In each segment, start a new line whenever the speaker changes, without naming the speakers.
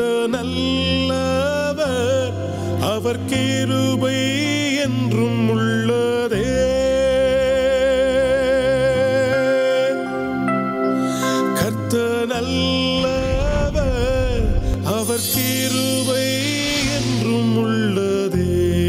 நல்லவர் அவர் கிருபை என்றும் உள்ளதே கர்த்த நல்லவர் அவர் கிருபை என்றும் உள்ளதே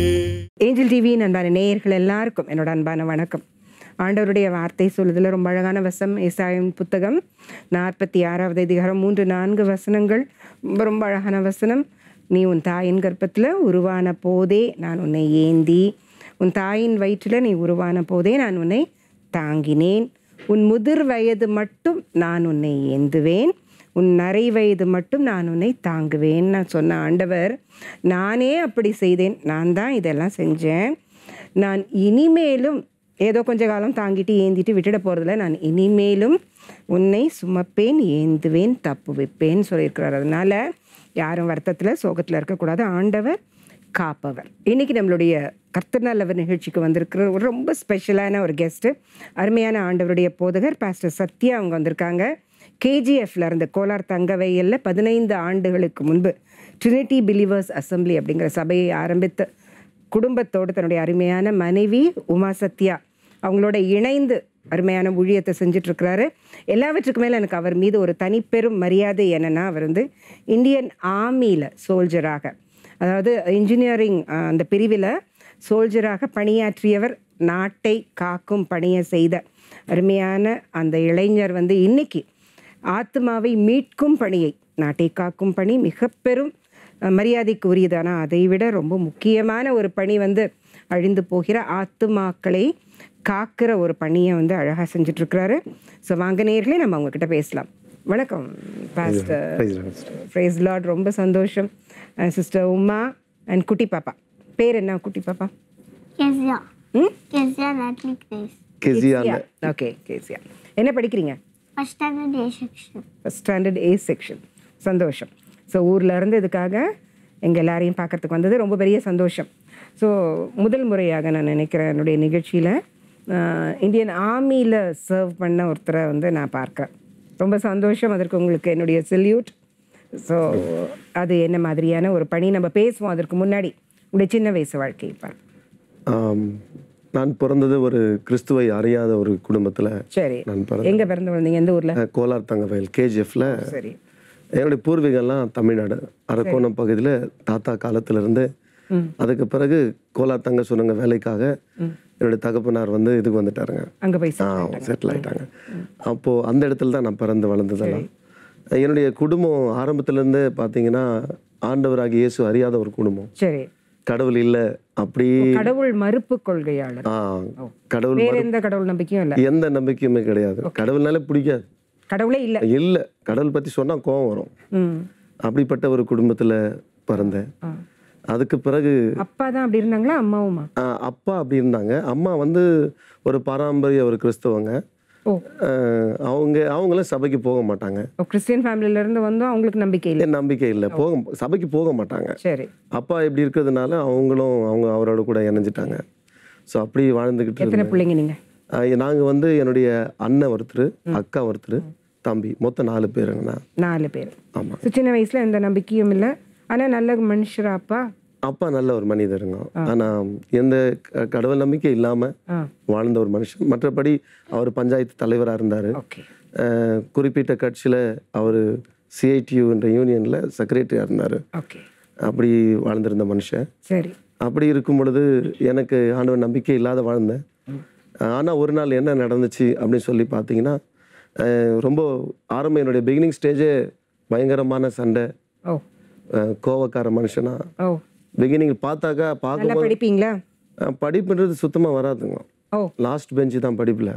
ஏஞ்சல் டிவியின் அன்பான நேயர்கள் எல்லாருக்கும் என்னோட அன்பான வணக்கம் ஆண்டவருடைய வார்த்தை சொல்லுதில் ரொம்ப அழகான வசம் ஏசாயம் புத்தகம் நாற்பத்தி ஆறாவது அதிகாரம் மூன்று நான்கு வசனங்கள் ரொம்ப ரொம்ப அழகான வசனம் நீ உன் தாயின் கர்ப்பத்தில் உருவான போதே நான் உன்னை ஏந்தி உன் தாயின் வயிற்றில் நீ உருவான போதே நான் உன்னை தாங்கினேன் உன் முதிர் வயது மட்டும் நான் உன்னை ஏந்துவேன் உன் நரை வயது மட்டும் நான் உன்னை தாங்குவேன் நான் சொன்ன ஆண்டவர் நானே அப்படி செய்தேன் நான் தான் இதெல்லாம் செஞ்சேன் நான் இனிமேலும் ஏதோ கொஞ்ச காலம் தாங்கிட்டு ஏந்திட்டு விட்டுட போகிறதில்ல நான் இனிமேலும் உன்னை சுமப்பேன் ஏந்துவேன் தப்பு வைப்பேன் சொல்லியிருக்கிறார் அதனால யாரும் வருத்தத்தில் சோகத்தில் இருக்கக்கூடாது ஆண்டவர் காப்பவர் இன்னைக்கு நம்மளுடைய கர்த்தர் நல்லவர் நிகழ்ச்சிக்கு வந்திருக்கிற ஒரு ரொம்ப ஸ்பெஷலான ஒரு கெஸ்ட்டு அருமையான ஆண்டவருடைய போதகர் பாஸ்டர் சத்யா அவங்க வந்திருக்காங்க கேஜிஎஃப்ல இருந்து கோலார் தங்கவையில் பதினைந்து ஆண்டுகளுக்கு முன்பு ட்ரினிட்டி பிலீவர்ஸ் அசம்பிளி அப்படிங்கிற சபையை ஆரம்பித்து குடும்பத்தோடு தன்னுடைய அருமையான மனைவி உமா சத்யா அவங்களோட இணைந்து அருமையான ஊழியத்தை செஞ்சுட்டு இருக்கிறாரு எல்லாவற்றுக்கு மேலே எனக்கு அவர் மீது ஒரு தனிப்பெரும் மரியாதை என்னன்னா அவர் வந்து இந்தியன் ஆர்மியில் சோல்ஜராக அதாவது இன்ஜினியரிங் அந்த பிரிவில் சோல்ஜராக பணியாற்றியவர் நாட்டை காக்கும் பணியை செய்த அருமையான அந்த இளைஞர் வந்து இன்னைக்கு ஆத்மாவை மீட்கும் பணியை நாட்டை காக்கும் பணி மிக பெரும் அஹ், மரியாதைக்கு உரியது ஆனால் அதை விட ரொம்ப முக்கியமான ஒரு பணி வந்து அழிந்து போகிற ஆத்துமாக்களை காக்கிற ஒரு பணியை வந்து அழகாக செஞ்சுட்ருக்கிறாரு ஸோ வாங்க நேர்களே நம்ம அவங்கக்கிட்ட பேசலாம் வணக்கம் பாஸ்டர் ஃப்ரைஸ் லார்ட் ரொம்ப சந்தோஷம் சிஸ்டர் உமா அண்ட் குட்டி பாப்பா பேர் என்ன குட்டி பாப்பா
Kezia.
ம்
Kezia Natalie Grace.
கெசியான
ஓகே கேசியா என்ன படிக்கிறீங்க
First standard A section.
First standard A section சந்தோஷம் ஸோ ஊரில் இருந்து இதுக்காக எங்கள் எல்லாரையும் பார்க்கறதுக்கு வந்தது ரொம்ப பெரிய சந்தோஷம் ஸோ முதல் முறையாக நான் நினைக்கிறேன் என்னுடைய நிகழ்ச்சியில் இந்தியன் ஆர்மியில் சர்வ் பண்ண ஒருத்தரை வந்து நான் பார்க்குறேன் ரொம்ப சந்தோஷம் அதற்கு உங்களுக்கு என்னுடைய செல்யூட் ஸோ அது என்ன மாதிரியான ஒரு பணி நம்ம பேசுவோம் அதற்கு முன்னாடி உங்களுடைய சின்ன வயசு வாழ்க்கை பாரு
ஆம், நான் பிறந்தது ஒரு கிறிஸ்துவை அறியாத ஒரு குடும்பத்தில்
சரி
நான் பிறந்தேன்
எங்கே பிறந்து வந்தீங்க எந்த ஊரில்
அஹ், கோலார் தங்கவயல் கேஜிஎஃப்ல
சரி
என்னுடைய பூர்வீகம்லாம் தமிழ்நாடு அரக்கோணம் பகுதியில் தாத்தா காலத்துல இருந்து அதுக்கு பிறகு கோலார் தங்க சுரங்க வேலைக்காக என்னுடைய தகப்பனார் வந்து இதுக்கு வந்துட்டாருங்க
அங்கே போய்
ஆ செட்டில் ஆயிட்டாங்க அப்போ அந்த இடத்துல தான் நான் பிறந்து வளர்ந்ததெல்லாம் என்னுடைய குடும்பம் ஆரம்பத்துல இருந்தே பார்த்தீங்கன்னா ஆண்டவராகிய இயேசு அறியாத ஒரு குடும்பம்
சரி
கடவுள் இல்லை அப்படி
கடவுள் மறுப்பு கொள்கையாளர்
ஆ கடவுள்
வேற எந்த கடவுள் நம்பிக்கையும் இல்லை
எந்த நம்பிக்கையுமே கிடையாது கடவுள்னாலே பிடிக்காது
கடவுளே இல்லை
இல்லை கடவுள் பற்றி சொன்னால் கோவம் வரும்
ம்
அப்படிப்பட்ட ஒரு குடும்பத்தில் பிறந்தேன்
ஆ.
அதுக்கு பிறகு
அப்பா தான் அப்படி இருந்தாங்களா அம்மாவுமா
ஆ, அப்பா அப்படி இருந்தாங்க அம்மா வந்து ஒரு பாரம்பரிய ஒரு கிறிஸ்தவங்க
ஓ
ஆ, அவங்க அவங்களும் சபைக்கு போக மாட்டாங்க
ஓ, கிறிஸ்டியன் ஃபேமிலில இருந்து வந்தோம் அவங்களுக்கு நம்பிக்கை இல்லை
என் நம்பிக்கை இல்லை போக சபைக்கு போக மாட்டாங்க
சரி
அப்பா இப்படி இருக்கிறதுனால அவங்களும் அவங்க அவரோட கூட இணைஞ்சிட்டாங்க ஸோ அப்படி வாழ்ந்துக்கிட்டு
எத்தனை
இருந்தேன்
பிள்ளைங்க நீங்க
நாங்கள் வந்து என்னுடைய அண்ணன் ஒருத்தர் அக்கா ஒருத்தர் தம்பி மொத்தம் நாலு பேருங்கண்ணா
நாலு பேர்
ஆமாம்
So, சின்ன வயசுல எந்த நம்பிக்கையும் இல்லை ஆனா நல்ல மனுஷரா அப்பா
அப்பா நல்ல ஒரு மனிதருங்க ஆனால் எந்த க- கடவுள் நம்பிக்கை இல்லாமல்
ஆ
வாழ்ந்த ஒரு மனுஷன் மற்றபடி அவர் பஞ்சாயத்து தலைவராக இருந்தார்
ஓகே
குறிப்பிட்ட கட்சியில் அவர் சிஐடியூ என்ற யூனியனில் செக்ரட்டரியாக இருந்தார்
ஓகே
அப்படி வாழ்ந்திருந்த மனுஷன்
சரி
அப்படி இருக்கும் பொழுது எனக்கு ஆண்டவர் நம்பிக்கை இல்லாத வாழ்ந்தேன் ஆனால் ஒரு நாள் என்ன நடந்துச்சு அப்படின்னு சொல்லி பார்த்தீங்கன்னா அஹ், ரொம்ப ஆரம்ப என்னுடைய பிகினிங் ஸ்டேஜே பயங்கரமான சண்டை
ஓ
அஹ், கோவக்கார மனுஷனா
ஓ
பிகினிங் பார்த்தாக்கா
நல்லா
பார்க்கும்போது
படிப்பீங்களா
அஹ், படிப்புன்றது சுத்தமாக வராதுங்க
ஓ
லாஸ்ட் பெஞ்சு தான் படிப்பில்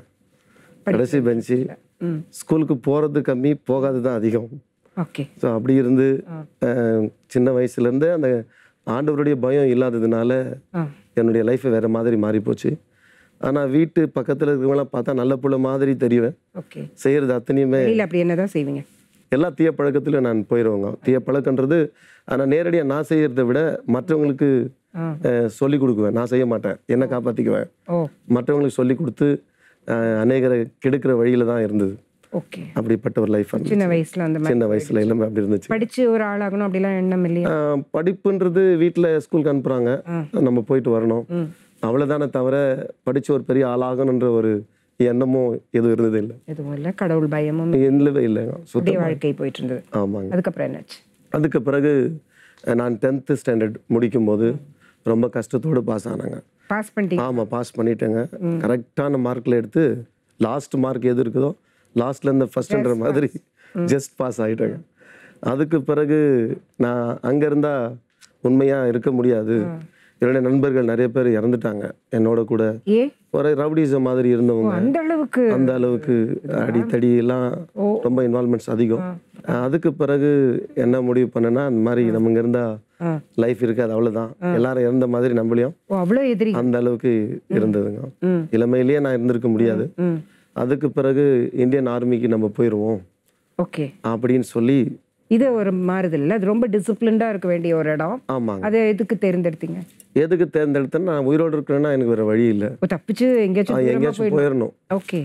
கடைசி பெஞ்சு
ம்
ஸ்கூலுக்கு போகிறது கம்மி போகாது தான் அதிகம்
ஓகே
ஸோ அப்படி இருந்து அஹ், சின்ன வயசுலேருந்தே அந்த ஆண்டவருடைய பயம் இல்லாததுனால
ஆ
என்னுடைய லைஃப் வேறு மாதிரி மாறி போச்சு ஆனால் வீட்டு பக்கத்தில் இருக்கிறவங்களாம் பார்த்தா நல்ல புள்ள மாதிரி தெரியும்
ஓகே
செய்கிறது அத்தனையுமே
வெளியில அப்படி என்னதான் செய்வீங்க
எல்லா தீய பழக்கத்திலும் நான் போயிடுவேங்க தீய பழக்கன்றது ஆனால் நேரடியாக நான் செய்கிறத விட மற்றவங்களுக்கு
ஆ
சொல்லி கொடுக்குவேன் நான் செய்ய மாட்டேன் என்னை காப்பாற்றிக்குவேன்
ஓ
மற்றவங்களுக்கு சொல்லி கொடுத்து அஹ், அநேகரை கெடுக்கிற வழியில தான் இருந்தது
ஓகே
அப்படிப்பட்ட ஒரு லைஃப்
சின்ன வயசுல அந்த மாதிரி
சின்ன வயசுல எல்லாமே அப்படி இருந்துச்சு
படிச்சு ஒரு ஆளாகணும் அப்படிலாம் எண்ணம் இல்லையா
ஆஹ் படிப்புன்றது வீட்டில் ஸ்கூலுக்கு அனுப்புகிறாங்க நம்ம போயிட்டு வரணும் அவ்வளோதானே தவிர படித்து ஒரு பெரிய ஆளாகணுன்ற ஒரு எண்ணமும் எதுவும் இருந்தது இல்லை
எதுவும் இல்லை கடவுள் பயமும்
இல்லவே இல்லைங்க
அப்படியே
சுத்தம்
வாழ்க்கை போயிட்டு இருந்தது
ஆமாங்க
அதுக்கப்புறம் என்னாச்சு
அதுக்கு பிறகு அஹ், நான் டென்த்து ஸ்டாண்டர்ட் முடிக்கும்போது ரொம்ப கஷ்டத்தோடு பாஸ் ஆனாங்க
பாஸ் பண்ணிட்டீங்க
ஆமாம் பாஸ் பண்ணிட்டேங்க கரெக்டான மார்க்கில் எடுத்து லாஸ்ட் மார்க் எது இருக்குதோ லாஸ்ட்ல இருந்து ஃபர்ஸ்ட்ன்ற மாதிரி ஜஸ்ட் பாஸ் ஆகிட்டேங்க அதுக்கு பிறகு நான் அங்கே இருந்தால் உண்மையாக இருக்க முடியாது என்னுடைய நண்பர்கள் நிறைய பேர் இறந்துட்டாங்க என்னோட கூட
ஏ
ஒரு ரவுடிசம் மாதிரி இருந்தவங்க
அந்த அளவுக்கு
அந்த அளவுக்கு அடித்தடி எல்லாம் ரொம்ப இன்வால்மெண்ட்ஸ் அதிகம் அஹ் அதுக்கு பிறகு என்ன முடிவு பண்ணேன்னா இந்த மாதிரி நம்ம இங்க இருந்தா
ஆ.
லைஃப் இருக்காது அவ்வளவுதான் எல்லாரும் இறந்த மாதிரி நம்மளையும்
ஓ அவ்வளோ எதிரி
அந்த அளவுக்கு இருந்ததுங்க
ம்.
இளமையிலேயே நான் இருந்திருக்க முடியாது
ம்
அதுக்கு பிறகு இந்தியன் ஆர்மிக்கு நம்ம போயிடுவோம்
ஓகே
அப்படின்னு சொல்லி
இது ஒரு மாறுதல் இல்ல? அது ரொம்ப டிசிப்ளின்டா இருக்க வேண்டிய ஒரு இடம்
ஆமாங்க
அதை எதுக்கு தேர்ந்தெடுத்தீங்க
எதுக்கு தேர்ந்தெடுத்தேன்னா நான் உயிரோடு இருக்கிறேன்னா எனக்கு வேற வழி இல்லை
ஓ தப்பிச்சு எங்கேயாச்சும் தூரமா
எங்கேயாச்சும் போயிடணும்
ஓகே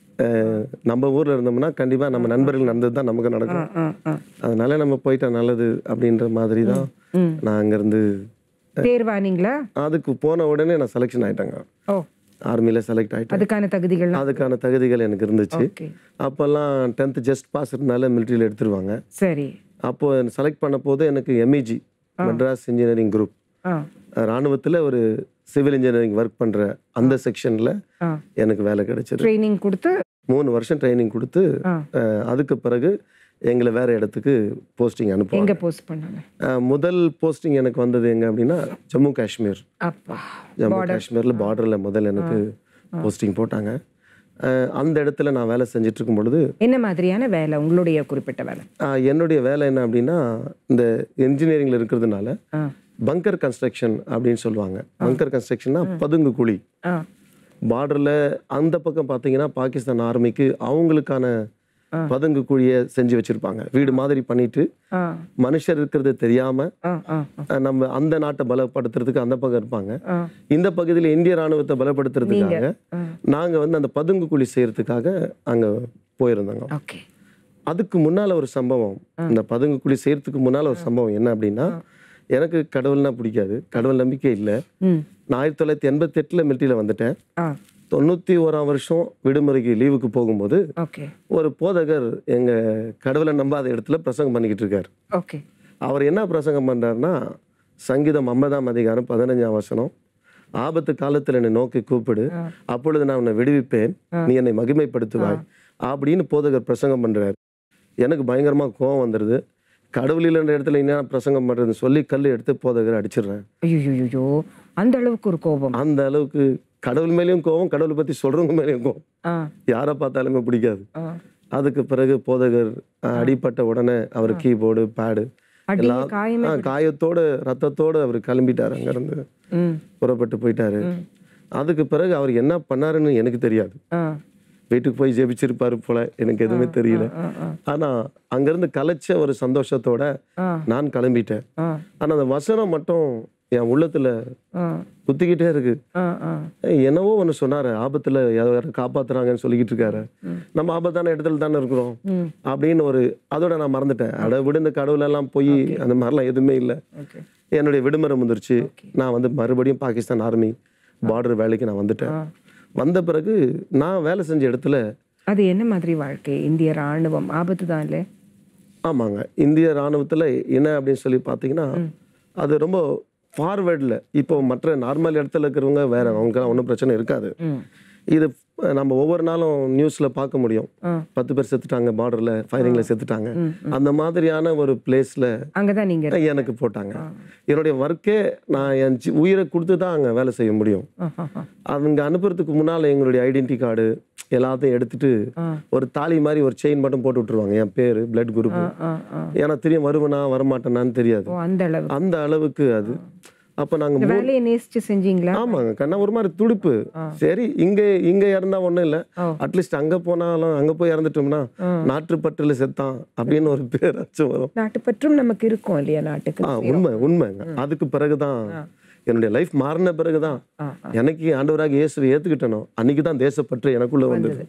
அஹ் நம்ம ஊர்ல இருந்தோம்னா கண்டிப்பா நம்ம நண்பர்கள் நடந்தது தான் நமக்கு நடக்கும்
ஆ ஆ
அதனால நம்ம போயிட்டா நல்லது அப்படின்ற மாதிரி தான்
ம்.
நான் அங்கேருந்து
தேர்வானீங்களா
அதுக்கு போன உடனே நான் செலெக்ஷன் ஆயிட்டேங்க
ஓ
ஆர்மியில் செலக்ட் ஆயிட்டேன்
அதுக்கான தகுதிகள்லாம்
அதுக்கான தகுதிகள் எனக்கு இருந்துச்சு
ஓகே
அப்போல்லாம் டென்த்து ஜஸ்ட் பாஸ் இருந்தால மிலிட்ரியில் எடுத்துருவாங்க
சரி
அப்போ செலக்ட் பண்ண போது எனக்கு எம்இஜி மெட்ராஸ் இன்ஜினியரிங் குரூப்
ஆ
ராணுவத்தில் ஒரு சிவில் இன்ஜினியரிங் ஒர்க் பண்ணுற அந்த செக்ஷனில்
ஆ
எனக்கு வேலை கிடைச்சது
ட்ரைனிங் கொடுத்து
மூணு வருஷம் ட்ரைனிங் கொடுத்து
ஆ
அஹ், அதுக்கு பிறகு எங்களை வேற இடத்துக்கு போஸ்டிங் அனுப்புவாங்க
எங்க போஸ்ட் பண்ணாங்க
அஹ், முதல் போஸ்டிங் எனக்கு வந்தது எங்க அப்படின்னா ஜம்மு காஷ்மீர்
அப்பா
ஜம்மு காஷ்மீர்ல பார்டர்ல முதல்ல எனக்கு போஸ்டிங் போட்டாங்க அஹ், அந்த இடத்துல நான் வேலை செஞ்சுட்டு இருக்கும் பொழுது
என்ன மாதிரியான வேலை உங்களுடைய குறிப்பிட்ட வேலை
அஹ், என்னுடைய வேலை என்ன அப்படின்னா இந்த இன்ஜினியரிங்ல இருக்கிறதுனால
ஆ
பங்கர் கன்ஸ்ட்ரக்ஷன் அப்படின்னு சொல்லுவாங்க பங்கர் கன்ஸ்ட்ரக்ஷன்னா பதுங்கு குழி
ஆ
பார்டர்ல அந்த பக்கம் பார்த்தீங்கன்னா பாகிஸ்தான் ஆர்மிக்கு அவங்களுக்கான பதுங்கு குழியை செஞ்சு வச்சிருப்பாங்க வீடு மாதிரி பண்ணிட்டு
ஆ
மனுஷர் இருக்கிறது தெரியாம
ஆ ஆ
அஹ், நம்ம அந்த நாட்டை பலப்படுத்துறதுக்கு அந்த பக்கம் இருப்பாங்க
ஆ
இந்த பகுதியில் இந்திய ராணுவத்தை பலப்படுத்துறதுக்காக
ஆ.
நாங்க வந்து அந்த பதுங்கு குழி செய்யறதுக்காக அங்க போயிருந்தோங்க
ஓகே
அதுக்கு முன்னால ஒரு சம்பவம் இந்த பதுங்கு குழி செய்யறதுக்கு முன்னால ஒரு சம்பவம் என்ன அப்படின்னா எனக்கு கடவுள்னா பிடிக்காது கடவுள் நம்பிக்கை இல்லை
ம்
நான் ஆயிரத்தி தொள்ளாயிரத்தி எண்பத்தி எட்டுல மிலிட்டரியில் வந்துட்டேன்
ஆ
தொண்ணூத்தி ஓராம் வருஷம் விடுமுறைக்கு லீவுக்கு போகும்போது
ஓகே
ஒரு போதகர் எங்க கடவுளை நம்பாத இடத்துல பிரசங்கம் பண்ணிக்கிட்டு இருக்காரு
ஓகே
அவர் என்ன பிரசங்கம் பண்றாருன்னா சங்கீதம் ஐம்பதாம் அதிகாரம் பதினஞ்சாம் வசனம் ஆபத்து காலத்தில் என்னை நோக்கி கூப்பிடு அப்பொழுது நான் உன்னை விடுவிப்பேன் நீ என்னை மகிமைப்படுத்துவாய் அப்படின்னு போதகர் பிரசங்கம் பண்றாரு எனக்கு பயங்கரமா கோவம் வந்துடுது கடவுள் இல்லைன்ற இடத்துல என்ன பிரசங்கம் பண்றதுன்னு சொல்லி கல் எடுத்து போதகர் அடிச்சிடுறேன்
ஐயோ அந்த அளவுக்கு ஒரு கோபம்
அந்த அளவுக்கு கடவுள் மேலேயும் கோவம் கடவுளை பத்தி சொல்றவங்க மேலேயும் கோவம்
ஆ
யாரை பார்த்தாலுமே பிடிக்காது
ஆ
அதுக்கு பிறகு போதகர் அஹ், அடிபட்ட உடனே அவர் கீபோர்டு பேடு
அடி
எல்லாம்
காயமே
ஆ, காயத்தோட ரத்தத்தோட அவர் கிளம்பிட்டாரு அங்கிருந்து
ம்
புறப்பட்டு போயிட்டாரு அதுக்கு பிறகு அவர் என்ன பண்ணாருன்னு எனக்கு தெரியாது
ஆ
வீட்டுக்கு போய் ஜெபிச்சிருப்பாரு போல எனக்கு எதுவுமே தெரியல
ஆ ஆ
ஆனா அங்கிருந்து கலைச்ச ஒரு சந்தோஷத்தோட
ஆ
நான் கிளம்பிட்டேன்
ஆ
ஆனா அந்த வசனம் மட்டும் என் உள்ளத்துல
ஆ
குத்திக்கிட்டே இருக்கு
ஆ ஆ
ஏய், என்னவோ ஒன்று சொன்னாரு ஆபத்துல யாரும் காப்பாத்துறாங்கன்னு சொல்லிக்கிட்டு இருக்காரு நம்ம ஆபத்தான இடத்துல தானே இருக்கிறோம்
ம்
அப்படின்னு ஒரு அதோட நான் மறந்துட்டேன் அட விடுந்த கடவுள் எல்லாம் போய் அந்த மாதிரிலாம் எதுவுமே இல்லை
ஓகே
என்னுடைய விடுமுறை முதிர்ச்சு நான் வந்து மறுபடியும் பாகிஸ்தான் ஆர்மி பார்டர் வேலைக்கு நான் வந்துட்டேன் வந்த பிறகு நான் வேலை செஞ்ச இடத்துல
அது என்ன மாதிரி வாழ்க்கை இந்திய ராணுவம் ஆபத்து தான் இல்லை
ஆமாங்க இந்திய ராணுவத்துல என்ன அப்படின்னு சொல்லி பார்த்தீங்கன்னா அது ரொம்ப ஃபார்வேர்டில் இப்போ மற்ற நார்மல் இடத்துல இருக்கிறவங்க வேற அவங்களுக்கெல்லாம் ஒன்றும் பிரச்சனை இருக்காது
ம்
இது அஹ், நம்ம ஒவ்வொரு நாளும் நியூஸ்ல பார்க்க முடியும்
ஆ
பத்து பேர் செத்துட்டாங்க பார்டர்ல ஃபயரிங்ல செத்துட்டாங்க அந்த மாதிரியான ஒரு பிளேஸ்ல
அங்கே தான் நீங்கள்
எனக்கு போட்டாங்க என்னுடைய ஒர்க்கே நான் என் ஜி- உயிரை கொடுத்து தான் அங்கே வேலை செய்ய முடியும் அவங்க அனுப்புறதுக்கு முன்னால் எங்களுடைய ஐடென்டி கார்டு எல்லாத்தையும் எடுத்துட்டு ஒரு தாலி மாதிரி ஒரு செயின் மட்டும் போட்டு விட்டுருவாங்க என் பேர் பிளட் குரூப்
ஆ ஆ
ஏன்னா தெரியும் வருவனா வரமாட்டேனான்னு தெரியாது
ஓ அந்த அளவு
அந்த அளவுக்கு அது அப்போ
இந்த
நாங்கள்
வேலையை நேசிச்சு செஞ்சீங்களா
ஆமாங்க கண்ணா ஒரு மாதிரி துடிப்பு சரி இங்க இங்க இறந்தா ஒண்ணும் இல்ல
ஓ.
அட்லீஸ்ட் அங்க போனாலும் அங்க போய் இறந்துட்டோம்னா நாட்டுப்பற்றுல செத்தான் அப்படின்னு ஒரு பேர் அச்சம் வரும்
நாட்டுப்பற்றும் நமக்கு இருக்கும் இல்லையா நாட்டுக்கு
ஆ உண்மை உண்மைங்க அதுக்கு பிறகுதான் என்னுடைய லைஃப் மாறின பிறகுதான்
ஆ,
எனக்கு ஆண்டவராக இயேசுவை ஏத்துக்கிட்டனோ அன்னைக்கு தான் தேசப்பற்று எனக்குள்ள வந்தது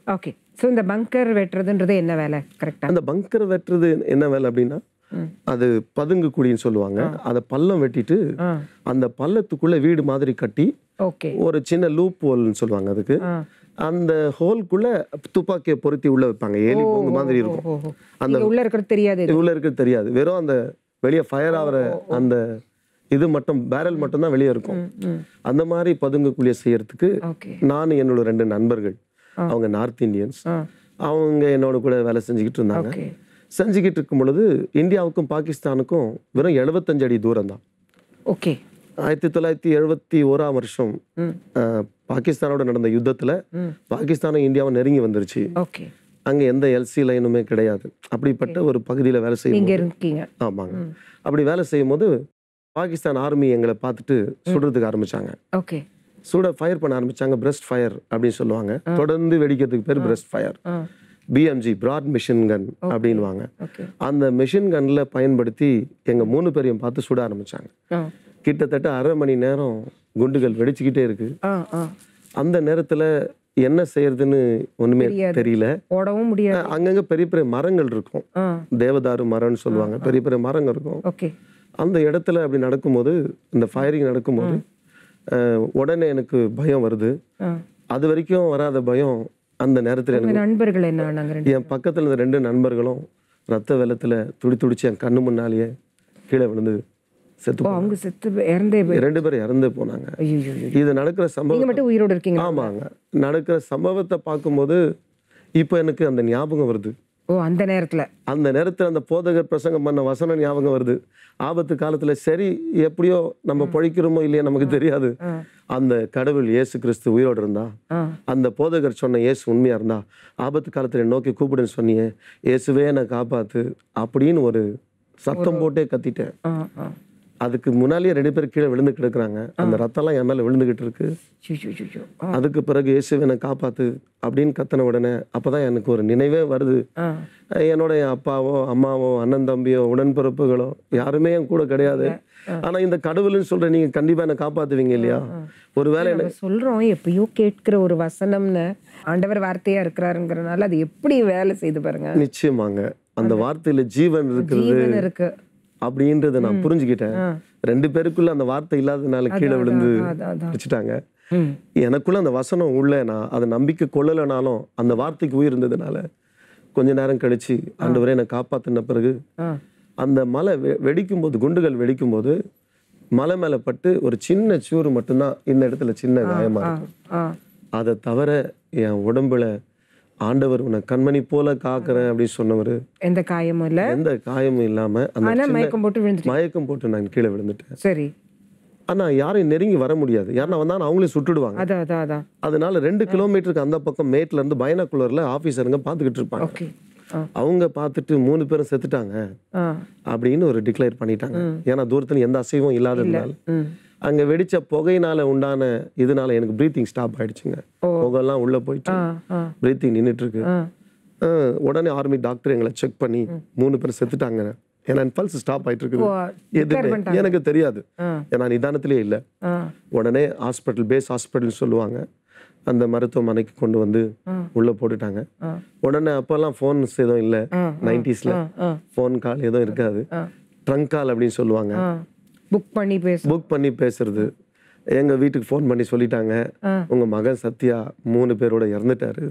ஓகே ஸோ இந்த பங்கர் வெட்டுறதுன்றது என்ன வேலை கரெக்டா
அந்த பங்கர் வெட்டுறது என்ன வேலை அப்படின்னா அது பதுங்கு குழின்னு சொல்லுவாங்க அதை பள்ளம் வெட்டிட்டு
ஆ
அந்த பள்ளத்துக்குள்ள வீடு மாதிரி கட்டி
ஓகே
ஒரு சின்ன லூப் ஹோல்னு சொல்லுவாங்க அதுக்கு
ஆ
அந்த ஹோல்குள்ள துப்பாக்கியை பொருத்தி உள்ள வைப்பாங்க எலி பொங்கு மாதிரி இருக்கும்
ஓஹோ அந்த உள்ள இருக்கிறது தெரியாது இது.
உள்ள இருக்கிறது தெரியாது வெறும் அந்த வெளியே ஃபயர் ஆகிற அந்த இது மட்டும் பேரல் மட்டும் தான் வெளியே இருக்கும்
ம்
அந்த மாதிரி பதுங்கு குழியை செய்யறதுக்கு
ஓகே
நான் என்னோட ரெண்டு நண்பர்கள் அவங்க நார்த் இந்தியன்ஸ்
ஆ
அவங்க என்னோட கூட வேலை செஞ்சுக்கிட்டு இருந்தாங்க
ஓகே
செஞ்சுக்கிட்டு இருக்கும் பொழுது இந்தியாவுக்கும் பாகிஸ்தானுக்கும் வெறும் 75 அடி தூரம் தான்
ஓகே
ஆயிரத்தி தொள்ளாயிரத்தி எழுபத்தி ஓராம் வருஷம்
ம்
அஹ், பாகிஸ்தானோட நடந்த யுத்தத்துல
ம்
பாகிஸ்தானும் இந்தியாவும் நெருங்கி வந்துருச்சு
ஓகே
அங்க எந்த எல்சி லைனுமே கிடையாது அப்படிப்பட்ட ஒரு பகுதியில வேலை செய்யும்
நீங்க இருக்கீங்க
ஆமாங்க அப்படி வேலை செய்யும் போது பாகிஸ்தான் ஆர்மி எங்களை பார்த்துட்டு சுடுறதுக்கு ஆரம்பிச்சாங்க
ஓகே
சுட ஃபயர் பண்ண ஆரம்பிச்சாங்க பிரஸ்ட் ஃபயர் அப்படின்னு சொல்லுவாங்க தொடர்ந்து வெடிக்கிறதுக்கு பேர் பிரஸ்ட் ஃபயர்
ஆ
பிஎம்ஜி பிராட் மிஷின் கன் அப்படின்வாங்க
ஓகே
அந்த மிஷின் கன்ல பயன்படுத்தி எங்க மூணு பேரையும் பார்த்து சுட ஆரம்பிச்சாங்க
ஆ
கிட்டத்தட்ட அரை மணி நேரம் குண்டுகள் வெடிச்சுக்கிட்டே இருக்கு
ஆ ஆ
அந்த நேரத்துல என்ன செய்யறதுன்னு ஒண்ணுமே
தெரியாது.
தெரியல
ஓடவும் முடியாது
அங்கங்க பெரிய பெரிய மரங்கள் இருக்கும்
ஆ
தேவதாரு மரம்னு சொல்லுவாங்க பெரிய பெரிய மரங்கள் இருக்கும்
ஓகே
அந்த இடத்துல அப்படி நடக்கும்போது இந்த ஃபயரிங் நடக்கும்போது அஹ், உடனே எனக்கு பயம் வருது
ஆ
அது வரைக்கும் வராத பயம் அந்த நேரத்துல
உங்க
எனக்கு
நண்பர்கள் என்ன ஆனாங்க ரெண்டு
என் பக்கத்துல இருந்த ரெண்டு நண்பர்களும் ரத்த வெள்ளத்துல துடி துடிச்சு என் கண்ணு முன்னாலேயே கீழே விழுந்து செத்து
ஓ
போனாங்க.
அவங்க செத்து போய் இறந்தே போய்
ரெண்டு பேரும் இறந்து போனாங்க
ஐயோ
இது நடக்கிற
நீங்க
சம்பவம்
மட்டும் உயிரோட இருக்கீங்க
ஆமாங்க நடக்கிற சம்பவத்தை பார்க்கும்போது இப்போ எனக்கு அந்த ஞாபகம் வருது
ஓ அந்த நேரத்துல
அந்த நேரத்துல அந்த போதகர் பிரசங்கம் பண்ண வசனம் ஞாபகம் வருது ஆபத்து காலத்துல சரி எப்படியோ நம்ம பொழைக்கிறோமோ இல்லையோ நமக்கு தெரியாது
ஆ
அந்த கடவுள் இயேசு கிறிஸ்து உயிரோடு இருந்தா
ஆ
அந்த போதகர் சொன்ன இயேசு உண்மையா இருந்தா ஆபத்து காலத்துல என்னை நோக்கி கூப்பிடுன்னு சொன்னியே இயேசுவே என்னை காப்பாத்து அப்படின்னு ஒரு சத்தம் போட்டே கத்திட்டேன்
ஆ ஆ
அதுக்கு முன்னாலேயே ரெண்டு பேர் கீழே விழுந்து கிடக்குறாங்க அந்த ரத்தம்லாம் என் மேல விழுந்துகிட்டு இருக்கு
ஐயோ ஐயோ ஆ
அதுக்கு பிறகு இயேசுவை என்னை காப்பாத்து அப்படின்னு கத்தின உடனே அப்பதான் எனக்கு ஒரு நினைவே வருது
ஆ
என்னோட என் அப்பாவோ அம்மாவோ அண்ணன் தம்பியோ உடன்பிறப்புகளோ யாருமே என் கூட கிடையாது ஆனா இந்த கடவுள்னு சொல்ற நீங்க கண்டிப்பா என்னை காப்பாத்துவீங்க இல்லையா ஒருவேளை என்ன
நம்ம சொல்றோம் எப்பயோ கேட்கிற ஒரு வசனம்னு ஆண்டவர் வார்த்தையா இருக்கிறாருங்கிறனால அது எப்படி வேலை செய்து பாருங்க
நிச்சயமாங்க அந்த வார்த்தையில ஜீவன் இருக்கிறது
ஜீவன் இருக்கு
அப்படின்றத நான் புரிஞ்சுக்கிட்டேன் ரெண்டு பேருக்குள்ள அந்த வார்த்தை இல்லாதனால கீழே விழுந்து
அதான் அதான்
வச்சுட்டாங்க
ம்
எனக்குள்ள அந்த வசனம் உள்ள நான் அதை நம்பிக்கை கொள்ளலைனாலும் அந்த வார்த்தைக்கு உயிர் இருந்ததுனால கொஞ்ச நேரம் கழிச்சு ஆண்டவரே என்னை காப்பாத்தின பிறகு
ஆ
அந்த மலை வெ வெடிக்கும் போது குண்டுகள் வெடிக்கும் போது மலை மேல பட்டு ஒரு சின்ன சூறு மட்டும்தான் இந்த இடத்துல சின்ன காயமா
ஆ
இருக்கும்
ஆ
அதை தவிர என் உடம்புல ஆண்டவர் உன்னை கண்மணி போல காக்குறேன் அப்படின்னு சொன்னவர்
எந்த காயமும் இல்ல
எந்த காயமும் இல்லாம அந்த
ஆனா
சின்ன
மயக்கம் போட்டு விழுந்துட்டு
மயக்கம் போட்டு நான் கீழே விழுந்துட்டேன்
சரி
ஆனா யாரையும் நெருங்கி வர முடியாது யாருன்னா வந்தா அவங்களே சுட்டுடுவாங்க
அதான் அதான் அதான்
அதனால ரெண்டு கிலோமீட்டருக்கு அந்த பக்கம் மேட்ல இருந்து பயணக்குள்ளர்ல ஆபீசருங்க பாத்துக்கிட்டு இருப்பாங்க
ஓகே ஆ
அவங்க பார்த்துட்டு மூணு பேரும் செத்துட்டாங்க
ஆ
அப்படின்னு ஒரு டிக்ளேர் பண்ணிட்டாங்க ஏன்னா தூரத்துல எந்த அசைவும் இல்லாததுனால
ம்
அங்க வெடிச்ச புகையினால உண்டான இதனால எனக்கு ப்ரீத்திங் ஸ்டாப் ஆயிடுச்சுங்க புகைலாம் உள்ள போயிட்டு
ஆ ஆ
ப்ரீத்திங் நின்னுட்டு இருக்கு
ஆ
அஹ் உடனே ஆர்மி டாக்டர் எங்களை செக் பண்ணி மூணு பேர் செத்துட்டாங்க ஏன்னா பல்ஸ் ஸ்டாப் ஆயிட்டு இருக்குது
ஓ
எதுவுமே எனக்கு தெரியாது
ஆ
ஏன்னா நிதானத்திலே இல்லை
ஆ
உடனே ஹாஸ்பிட்டல் பேஸ் ஹாஸ்பிட்டல் சொல்லுவாங்க அந்த மருத்துவமனைக்கு கொண்டு வந்து உள்ள போட்டுட்டாங்க
ஆ.
உடனே அப்பெல்லாம் ஃபோன்ஸ் எதுவும் இல்லை
ஆ,
நைன்டிஸ்ல
ஆ ஆ
ஃபோன் கால் எதுவும் இருக்காது ட்ரங்க் கால் அப்படின்னு சொல்லுவாங்க
ஆ புக் பண்ணி பேசு
புக் பண்ணி பேசுறது எங்க வீட்டுக்கு ஃபோன் பண்ணி சொல்லிட்டாங்க
ஆ.
உங்க மகன் சத்யா மூணு பேரோட இறந்துட்டாரு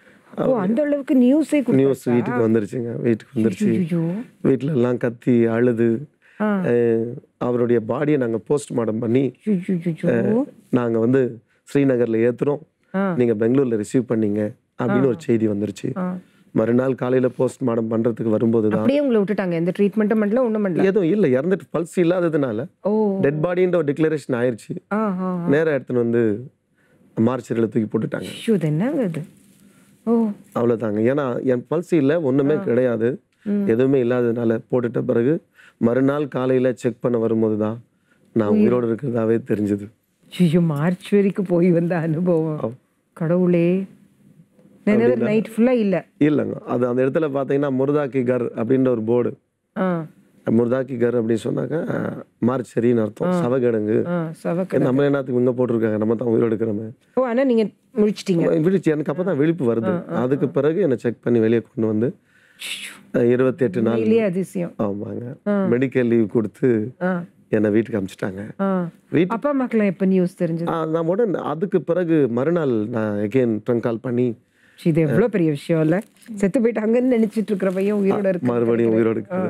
ஓ அந்த அளவுக்கு நியூஸே
நியூஸ் வீட்டுக்கு வந்துருச்சுங்க வீட்டுக்கு வந்துருச்சு
ஐயோ
வீட்ல எல்லாம் கத்தி அழுது
ஆ.
அஹ், அவருடைய பாடியை நாங்க போஸ்ட்மார்ட்டம் பண்ணி
ஐயோ
நாங்க வந்து ஸ்ரீநகர்ல ஏத்துறோம்
ஆ.
நீங்க பெங்களூர்ல ரிசீவ் பண்ணீங்க அப்படின்னு ஒரு செய்தி வந்துருச்சு
ஆ.
மறுநாள் காலையில போஸ்ட்மார்ட்டம் பண்றதுக்கு வரும்போது தான்
அப்படியே உங்களை விட்டுட்டாங்க எந்த ட்ரீட்மெண்ட்டும் பண்ணல ஒண்ணும் பண்ணல
எதுவும் இல்ல இறந்துட்டு பல்ஸ் இல்லாததுனால
ஓ
டெட் பாடின்ற ஒரு டிக்ளரேஷன் ஆயிருச்சு
ஆ ஆ
நேரா எடுத்துன்னு வந்து மார்ச்சரியில் தூக்கி போட்டுட்டாங்க
ஐயோ இது என்னங்க இது ஓ
அவ்வளவுதாங்க ஏன்னா என் பல்ஸ் இல்லை ஒண்ணுமே கிடையாது எதுவுமே இல்லாததுனால போட்டுட்ட பிறகு மறுநாள் காலையில செக் பண்ண வரும்போது தான் நான் உயிரோடு இருக்கிறதாவே தெரிஞ்சது
ஐயோ மார்ச் வரைக்கும் போய் வந்த அனுபவம் கடவுளே நினைவு நைட் ஃபுல்லா இல்ல
இல்லைங்க அது அந்த இடத்துல பார்த்தீங்கன்னா முருதாக்கி கர் அப்படின்ற ஒரு போர்டு
ஆ
முர்தாக்கி கர் அப்படின்னு சொன்னாக்கா மார்ச் சரின்னு அர்த்தம் சவகிடங்கு
ஆ சவக்க
நம்ம என்னத்துக்கு இங்கே போட்டிருக்காங்க நம்ம தான் உயிரோடு இருக்கிறோமே
ஓ ஆனா நீங்க முடிச்சிட்டீங்க
விழிச்சு எனக்கு அப்போ தான் விழிப்பு வருது அதுக்கு பிறகு என்னை செக் பண்ணி வெளியே கொண்டு வந்து இருபத்தி எட்டு நாள்
இல்லையே அதிசயம்
ஆமாங்க மெடிக்கல் லீவ் கொடுத்து
ஆ
என்னை வீட்டுக்கு அனுப்பிச்சிட்டாங்க
ஆ
வீட்டு
அப்பா அம்மாக்கெல்லாம் எப்ப நியூஸ் தெரிஞ்சது
ஆ, நான் உடனே அதுக்கு பிறகு மறுநாள் நான் எகெயின் ட்ரங்க் கால் பண்ணி
ச்சீ, இது எவ்வளவு பெரிய விஷயம் இல்ல செத்து போயிட்டாங்கன்னு நினைச்சிட்டு இருக்கிற பையன் உயிரோட இருக்கு
மறுபடியும் உயிரோடு இருக்குது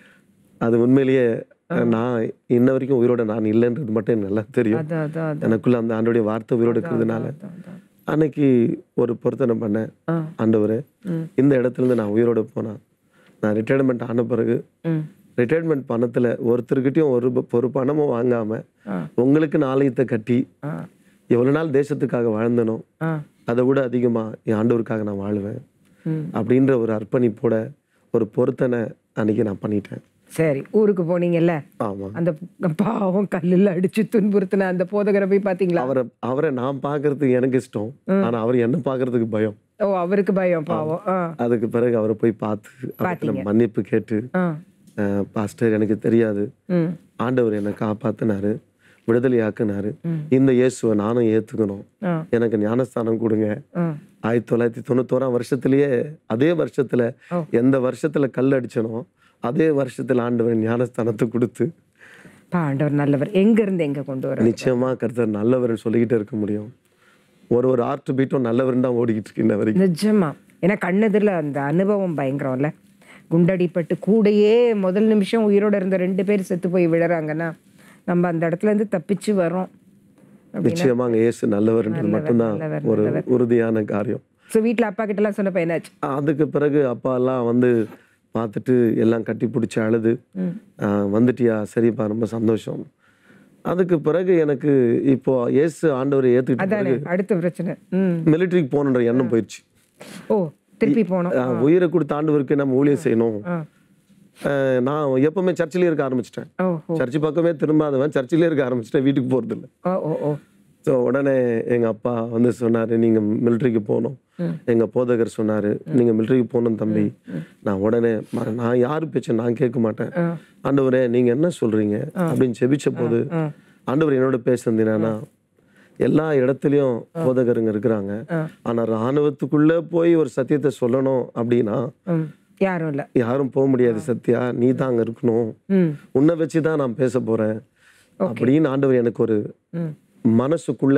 அது உண்மையிலேயே நான் இன்ன வரைக்கும் உயிரோட நான் இல்லைன்றது மட்டும் எனக்கு நல்லா தெரியும்
அதான் அதான் அதான்
எனக்குள்ள அந்த ஆண்டோடைய வார்த்தை உயிரோடு இருக்கிறதுனால
அதான், அதான்.
அன்னைக்கு ஒரு பொருத்தனை பண்ணேன்
ஆ.
ஆண்டவரே இந்த இடத்துல இருந்து நான் உயிரோட போனா நான் ரிட்டையர்மெண்ட் ஆன பிறகு
ம்
ரிட்டையர்மெண்ட் பணத்துல ஒருத்தர்கிட்டயும் ஒரு ப- ஒரு பணமும் வாங்காம
ஆ.
உங்களுக்கு ஆலயத்தை கட்டி
ஆ
எவ்வளவு நாள் தேசத்துக்காக வாழ்ந்தனோ
ஆ
அதை விட அதிகமா என் ஆண்டவருக்காக நான் வாழுவேன்
ம்
அப்படின்ற ஒரு அர்ப்பணிப்போட ஒரு பொருத்தனை அன்னைக்கு நான் பண்ணிட்டேன்
சரி ஊருக்கு போனீங்கல்ல
ஆமா
அந்த பாவம் கல்லில் அடிச்சு துன்புறுத்தின அந்த போதகரை போய் பாத்தீங்களா
அவரை அவரை நான் பார்க்கறதுக்கு எனக்கு இஷ்டம் ஆனா அவர் என்ன பார்க்கறதுக்கு பயம்
ஓ அவருக்கு பயம் பாவம் ஆ
அதுக்கு பிறகு அவரை போய் பார்த்து அவர்கிட்ட மன்னிப்பு கேட்டு
ஆ
அஹ், பாஸ்டர் எனக்கு தெரியாது
ம்
ஆண்டவர் என்னை காப்பாத்தினாரு விடுதலையாக்குனாரு இந்த இயேசுவை நானும் ஏத்துக்கணும்
ஆ
எனக்கு ஞானஸ்தானம் கொடுங்க
ஆ
ஆயிரத்தி தொள்ளாயிரத்தி தொண்ணூத்தோராம் வருஷத்துலயே அதே வருஷத்துல
ஓ.
எந்த வருஷத்துல கல் அடிச்சனோ அதே வருஷத்துல ஆண்டவர் ஞானஸ்தானத்தை கொடுத்து
பா, ஆண்டவர் நல்லவர் எங்க இருந்து எங்க கொண்டு வர
நிச்சயமா கர்த்தர் நல்லவர்னு சொல்லிக்கிட்டே இருக்க முடியும் ஒரு ஒரு ஆர்ட் பீட்டும் நல்லவர்னு தான் ஓடிக்கிட்டு இருக்கு இன்ன வரைக்கும்
நிஜமா ஏன்னா கண்ணெதிரில் அந்த அனுபவம் பயங்கரம்ல குண்டடிப்பட்டு கூடையே முதல் நிமிஷம் உயிரோட இருந்த ரெண்டு பேர் செத்து போய் விழுறாங்கன்னா நம்ம அந்த இடத்துல இருந்து தப்பிச்சு வரோம்
நிச்சயமா அங்க இயேசு நல்லவர்ன்றது மட்டும்தான்
நல்லவர்,
ஒரு உறுதியான காரியம்
ஸோ வீட்டில் அப்பா கிட்டலாம் சொன்னப்ப என்னாச்சு
அதுக்கு பிறகு அப்பா எல்லாம் வந்து பார்த்துட்டு எல்லாம் கட்டி பிடிச்சி அழுது ஆ, வந்துட்டியா சரிப்பா ரொம்ப சந்தோஷம் அதுக்கு பிறகு எனக்கு இப்போ இயேசு ஆண்டவரை ஏத்துக்கிட்ட
அதானே
பிறகு
அடுத்த பிரச்சனை ம்
மிலிட்டரிக்கு போகணுன்ற எண்ணம் போயிடுச்சு
ஓ திருப்பி போனோம்
ஆ, உயிரை கொடுத்த ஆண்டவருக்கு நம்ம ஊழியம் செய்யணும்
ஆ
ஆ, நான் எப்பவுமே சர்ச்சிலே இருக்க ஆரம்பிச்சிட்டேன்
ஓ ஓ
சர்ச்சு பக்கமே திரும்பாதவன் சர்ச்சிலே இருக்க ஆரம்பிச்சிட்டேன் வீட்டுக்கு போறது இல்ல
ஓ ஓ ஓ
ஸோ உடனே எங்க அப்பா வந்து சொன்னாரு நீங்க மிலிட்டரிக்கு போகணும் எங்க போதகர் சொன்னாரு நீங்க மிலிட்டரிக்கு போகணும் தம்பி நான் உடனே ம- நான் யாரு பேச்ச நான் கேட்க மாட்டேன் ஆண்டவரே நீங்க என்ன சொல்றீங்க அப்படின்னு செபிச்ச போது ஆண்டவர் என்னோட பேசுனது என்னன்னா எல்லா இடத்துலயும் போதகருங்க இருக்கிறாங்க ஆனா ராணுவத்துக்குள்ள போய் ஒரு சத்தியத்தை சொல்லணும் அப்படின்னா
ம் யாரும் இல்லை
யாரும் போக முடியாது சத்யா நீ தான் அங்க இருக்கணும்
ம்
உன்னை வச்சு தான் நான் பேச போறேன் அப்படின்னு ஆண்டவர் எனக்கு ஒரு
ம்
மனசுக்குள்ள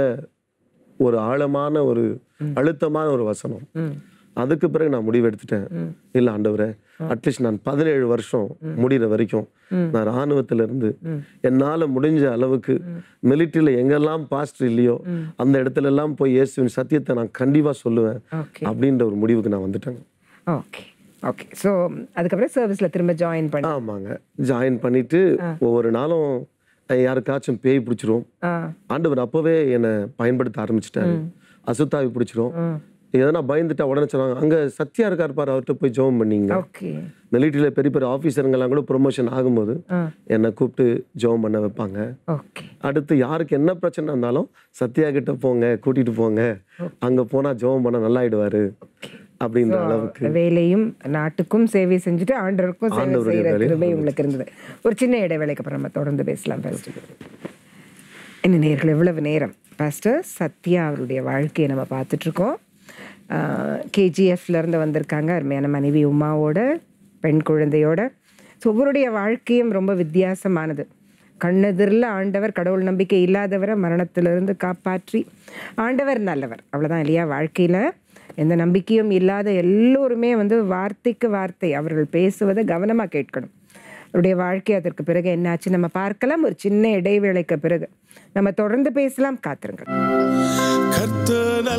ஒரு ஆழமான ஒரு அழுத்தமான ஒரு வசனம்
ம்
அதுக்கு பிறகு நான் முடிவு எடுத்துட்டேன் இல்ல ஆண்டவரே அட்லீஸ்ட் நான் பதினேழு வருஷம் முடிகிற வரைக்கும் நான் ராணுவத்துல இருந்து என்னால முடிஞ்ச அளவுக்கு மிலிட்டரியில எங்கெல்லாம் பாஸ்டர் இல்லையோ அந்த இடத்துல எல்லாம் போய் இயேசுவின் சத்தியத்தை நான் கண்டிப்பா சொல்லுவேன்
ஓகே
அப்படின்ற ஒரு முடிவுக்கு நான் வந்துட்டேன்
ஓகே ஓகே ஸோ அதுக்கப்புறம் சர்வீஸில் திரும்ப ஜாயின் பண்ண
ஆமாங்க ஜாயின் பண்ணிட்டு ஒவ்வொரு நாளும் அஹ், யாருக்காச்சும் பேய் பிடிச்சிரும்
ஆ
ஆண்டவர் அப்பவே என்னை பயன்படுத்த ஆரம்பிச்சிட்டாரு அசுத்தாவி பிடிச்சிரும் எதனா பயந்துட்டா உடனே சொன்னாங்க அங்க சத்யா இருக்கார் பாரு அவர்கிட்ட போய் ஜெபம் பண்ணீங்க
ஓகே
மிலிட்டரியில பெரிய பெரிய ஆஃபீஸருங்கெல்லாம் கூட ப்ரொமோஷன் ஆகும்போது
ஆ
என்னை கூப்பிட்டு ஜெபம் பண்ண வைப்பாங்க
ஓகே
அடுத்து யாருக்கு என்ன பிரச்சனை இருந்தாலும் சத்யா கிட்ட போங்க கூட்டிட்டு போங்க அங்க போனா ஜெபம் பண்ண நல்லாயிடுவாரு அப்படின்ற அளவுக்கு
வேலையும் நாட்டுக்கும் சேவை செஞ்சுட்டு ஆண்டவருக்கும் சேவை
ஆண்டவருடைய
செய்யற
வேலையை
கிருபை உங்களுக்கு இருந்தது ஒரு சின்ன இடைவேளைக்கு அப்புறம் நம்ம தொடர்ந்து பேசலாம் பாஸ்டர் என்ன நேர்கள் எவ்வளவு நேரம் பாஸ்டர் சத்யா அவருடைய வாழ்க்கையை நம்ம பார்த்துட்டு இருக்கோம் கேஜிஎஃப்ல இருந்து வந்திருக்காங்க அருமையான மனைவி உமாவோட பெண் குழந்தையோட ஸோ ஒவ்வொருடைய வாழ்க்கையும் ரொம்ப வித்தியாசமானது கண்ணெதிரில் ஆண்டவர் கடவுள் நம்பிக்கை இல்லாதவரை மரணத்திலிருந்து காப்பாற்றி ஆண்டவர் நல்லவர் அவ்வளோதான் இல்லையா வாழ்க்கையில் எந்த நம்பிக்கையும் இல்லாத எல்லோருமே வந்து வார்த்தைக்கு வார்த்தை அவர்கள் பேசுவதை கவனமாக கேட்கணும் அவருடைய வாழ்க்கை அதற்கு பிறகு என்னாச்சு நம்ம பார்க்கலாம் ஒரு சின்ன இடைவேளைக்கு பிறகு நம்ம தொடர்ந்து பேசலாம் காத்திருங்கள்
கர்த்த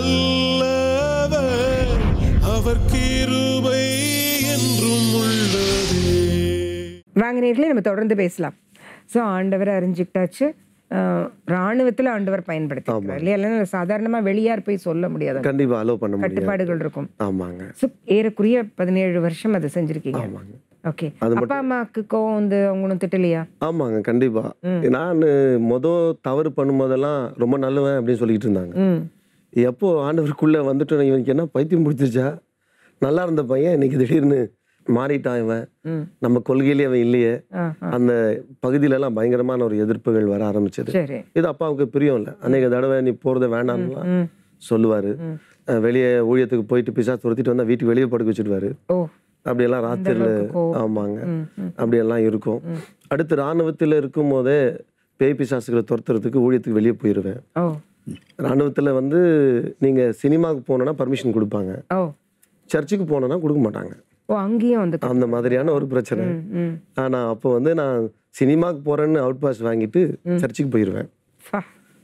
நல்லவர் அவர் கிருபை என்றும் உள்ளதே
வாங்க நேர்களே நம்ம தொடர்ந்து பேசலாம் ஸோ ஆண்டவரை அறிஞ்சுக்கிட்டாச்சு இராணுவத்தில் ஆண்டவர் பயன்படுத்திக்கிறார் இல்லையா இல்லைன்னா சாதாரணமாக வெளியார் போய் சொல்ல முடியாது
கண்டிப்பா அலோவ் பண்ண முடியாது
கட்டுப்பாடுகள் இருக்கும்
ஆமாங்க
ஸோ ஏறக்குறைய பதினேழு வருஷம் அதை செஞ்சிருக்கீங்க
ஆமாங்க
ஓகே அப்பா அம்மாவுக்கு கோவம் வந்து அவங்களும் திட்டலையா
ஆமாங்க கண்டிப்பா நான் மொத தவறு பண்ணும்போதெல்லாம் ரொம்ப நல்லவன் அப்படின்னு சொல்லிட்டு இருந்தாங்க
ம்
எப்போ ஆண்டவருக்குள்ள வந்துட்டு இவனுக்கு என்ன பைத்தியம் பிடிச்சிருச்சா நல்லா இருந்த பையன் இன்னைக்கு திடீர்னு மாறிட்டான் இவன்
ம்
நம்ம கொள்கையிலே அவன் இல்லையே
ஆ ஆ
அந்த பகுதியில எல்லாம் பயங்கரமான ஒரு எதிர்ப்புகள் வர ஆரம்பிச்சது
சரி
இது அப்பாவுக்கு பிரியம் இல்லை அன்னைக்கு தடவை நீ போறது வேண்டாம்லாம்
ம்
சொல்லுவாரு அஹ் வெளியே ஊழியத்துக்கு போயிட்டு பிசா துரத்திட்டு வந்தா வீட்டுக்கு வெளியே படுக்க வச்சுடுவாரு
ஓ
அப்படியெல்லாம் ராத்திரில
அளவுக்கு கோவம்.
ஆமாங்க
ம் ம்
அப்படியெல்லாம் இருக்கும் அடுத்து ராணுவத்தில் இருக்கும் போதே பேய் பிசாசுகளை துரத்துறதுக்கு ஊழியத்துக்கு வெளியே போயிடுவேன்
ஓ
ராணுவத்தில் வந்து நீங்கள் சினிமாவுக்கு போனோன்னா பர்மிஷன் கொடுப்பாங்க
ஓ
சர்ச்சுக்கு போனோன்னா கொடுக்க மாட்டாங்க
ஓ அங்கேயும் வந்து
அந்த மாதிரியான ஒரு பிரச்சனை
ம் ம்
ஆனால் அப்போ வந்து நான் சினிமாவுக்கு போகிறேன்னு அவுட் பாஸ் வாங்கிட்டு சர்ச்சுக்கு போயிடுவேன்
ஃபா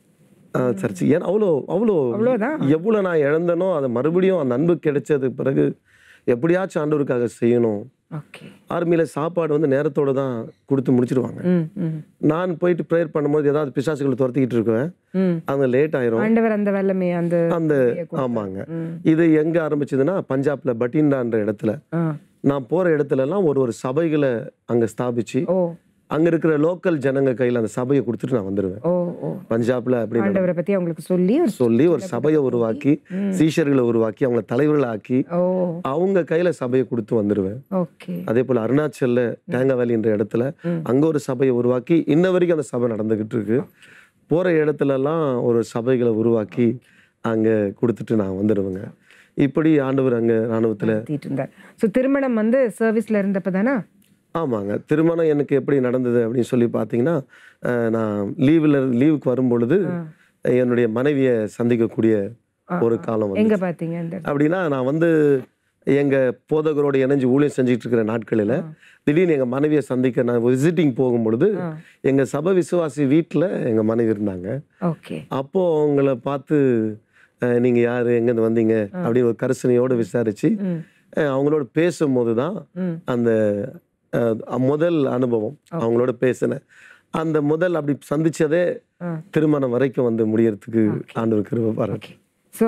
சர்ச்சு ஏன்னா அவ்வளோ அவ்வளோ
அவ்வளோதான்.
எவ்வளோ நான் இழந்தனோ அதை மறுபடியும் அந்த அன்பு கிடைச்சது பிறகு எப்படியாச்சும் ஆண்டவருக்காக செய்யணும்
ஓகே
ஆர்மியில் சாப்பாடு வந்து நேரத்தோட தான் கொடுத்து முடிச்சிருவாங்க
ம் ம்
நான் போயிட்டு ப்ரேயர் பண்ணும்போது ஏதாவது பிசாசுகளை துரத்திக்கிட்டு இருக்குவேன்
ம்
அங்கே லேட் ஆயிரும்
ஆண்டவர் அந்த வல்லமை அந்த
அந்த
இதைய கொடுத்தார்.
ஆமாங்க
ம்.
இது எங்க ஆரம்பிச்சதுன்னா பஞ்சாப்ல பட்டிண்டான்ற இடத்துல
ஆ
நான் போற இடத்துல எல்லாம் ஒரு ஒரு சபைகளை அங்க ஸ்தாபிச்சு
ஓ
அங்க இருக்கிற லோக்கல் ஜனங்க கையில அந்த சபையை கொடுத்துட்டு நான் வந்துடுவேன்
ஓ ஓ
பஞ்சாப்ல அப்படி நடக்கும்.
ஆண்டவரை பத்தி அவங்களுக்கு சொல்லி ஒரு
சொல்லி ஒரு சபையை உருவாக்கி சீஷர்களை உருவாக்கி அவங்கள தலைவர்களை ஆக்கி
ஓ
அவங்க கையில சபையை கொடுத்து வந்துடுவேன்
ஓகே
அதே போல அருணாச்சல்ல தேங்காவேலின்ற இடத்துல அங்க ஒரு சபையை உருவாக்கி இன்ன வரைக்கும் அந்த சபை நடந்துகிட்டு இருக்கு போற இடத்துல எல்லாம் ஒரு சபைகளை உருவாக்கி அங்க கொடுத்துட்டு நான் வந்துடுவேங்க இப்படி ஆண்டவர் அங்க ராணுவத்துல
நடத்திட்டு இருந்தார் ஸோ திருமணம் வந்து சர்வீஸ்ல இருந்தப்ப தானே
ஆமாங்க திருமணம் எனக்கு எப்படி நடந்தது அப்படின்னு சொல்லி பார்த்தீங்கன்னா அஹ், நான் லீவில் லீவுக்கு வரும் பொழுது என்னுடைய மனைவியை சந்திக்கக்கூடிய ஒரு காலம் வந்து
எங்க பாத்தீங்க அந்த
அப்படின்னா நான் வந்து எங்க போதகரோட இணைஞ்சு ஊழியம் செஞ்சுட்டு இருக்கிற நாட்களில் திடீர்னு எங்க மனைவியை சந்திக்க நான் விசிட்டிங் போகும் பொழுது எங்க சபை விசுவாசி வீட்டில் எங்க மனைவி இருந்தாங்க
ஓகே
அப்போ அவங்கள பார்த்து அஹ், நீங்க யாரு எங்கேருந்து வந்தீங்க அப்படின்னு ஒரு கரிசனையோடு விசாரிச்சு
ம்
அஹ், அவங்களோட பேசும்போது தான்
ம்
அந்த அஹ், முதல் அனுபவம் அவங்களோட பேசினேன் அந்த முதல் அப்படி சந்திச்சதே
ஆ.
திருமணம் வரைக்கும் வந்து முடியறதுக்கு ஆண்டவர் கிருபை பாருங்க
ஓகே ஸோ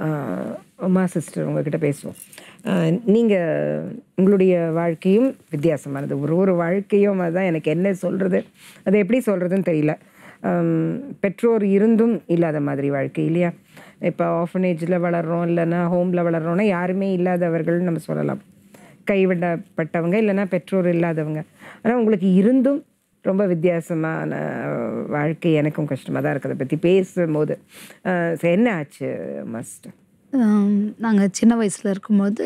உமா சிஸ்டர் உங்ககிட்ட பேசுவோம் அஹ், நீங்க உங்களுடைய வாழ்க்கையும் வித்தியாசமானது ஒரு ஒரு வாழ்க்கையும் அதுதான் எனக்கு என்ன சொல்றது அதை எப்படி சொல்றதுன்னு தெரியல ஹம், பெற்றோர் இருந்தும் இல்லாத மாதிரி வாழ்க்கை இல்லையா இப்போ ஆஃபனேஜில் வளர்றோம் இல்லைன்னா ஹோமில் வளர்றோம்னா யாருமே இல்லாதவர்கள் நம்ம சொல்லலாம் கைவிடப்பட்டவங்க இல்லைன்னா பெற்றோர் இல்லாதவங்க ஆனால் உங்களுக்கு இருந்தும் ரொம்ப வித்தியாசமான வாழ்க்கை எனக்கும் கஷ்டமாக தான் இருக்குது அதை பற்றி பேசும்போது அஹ் சரி, என்ன ஆச்சு மாஸ்டர்
நாங்கள் சின்ன வயசில் இருக்கும்போது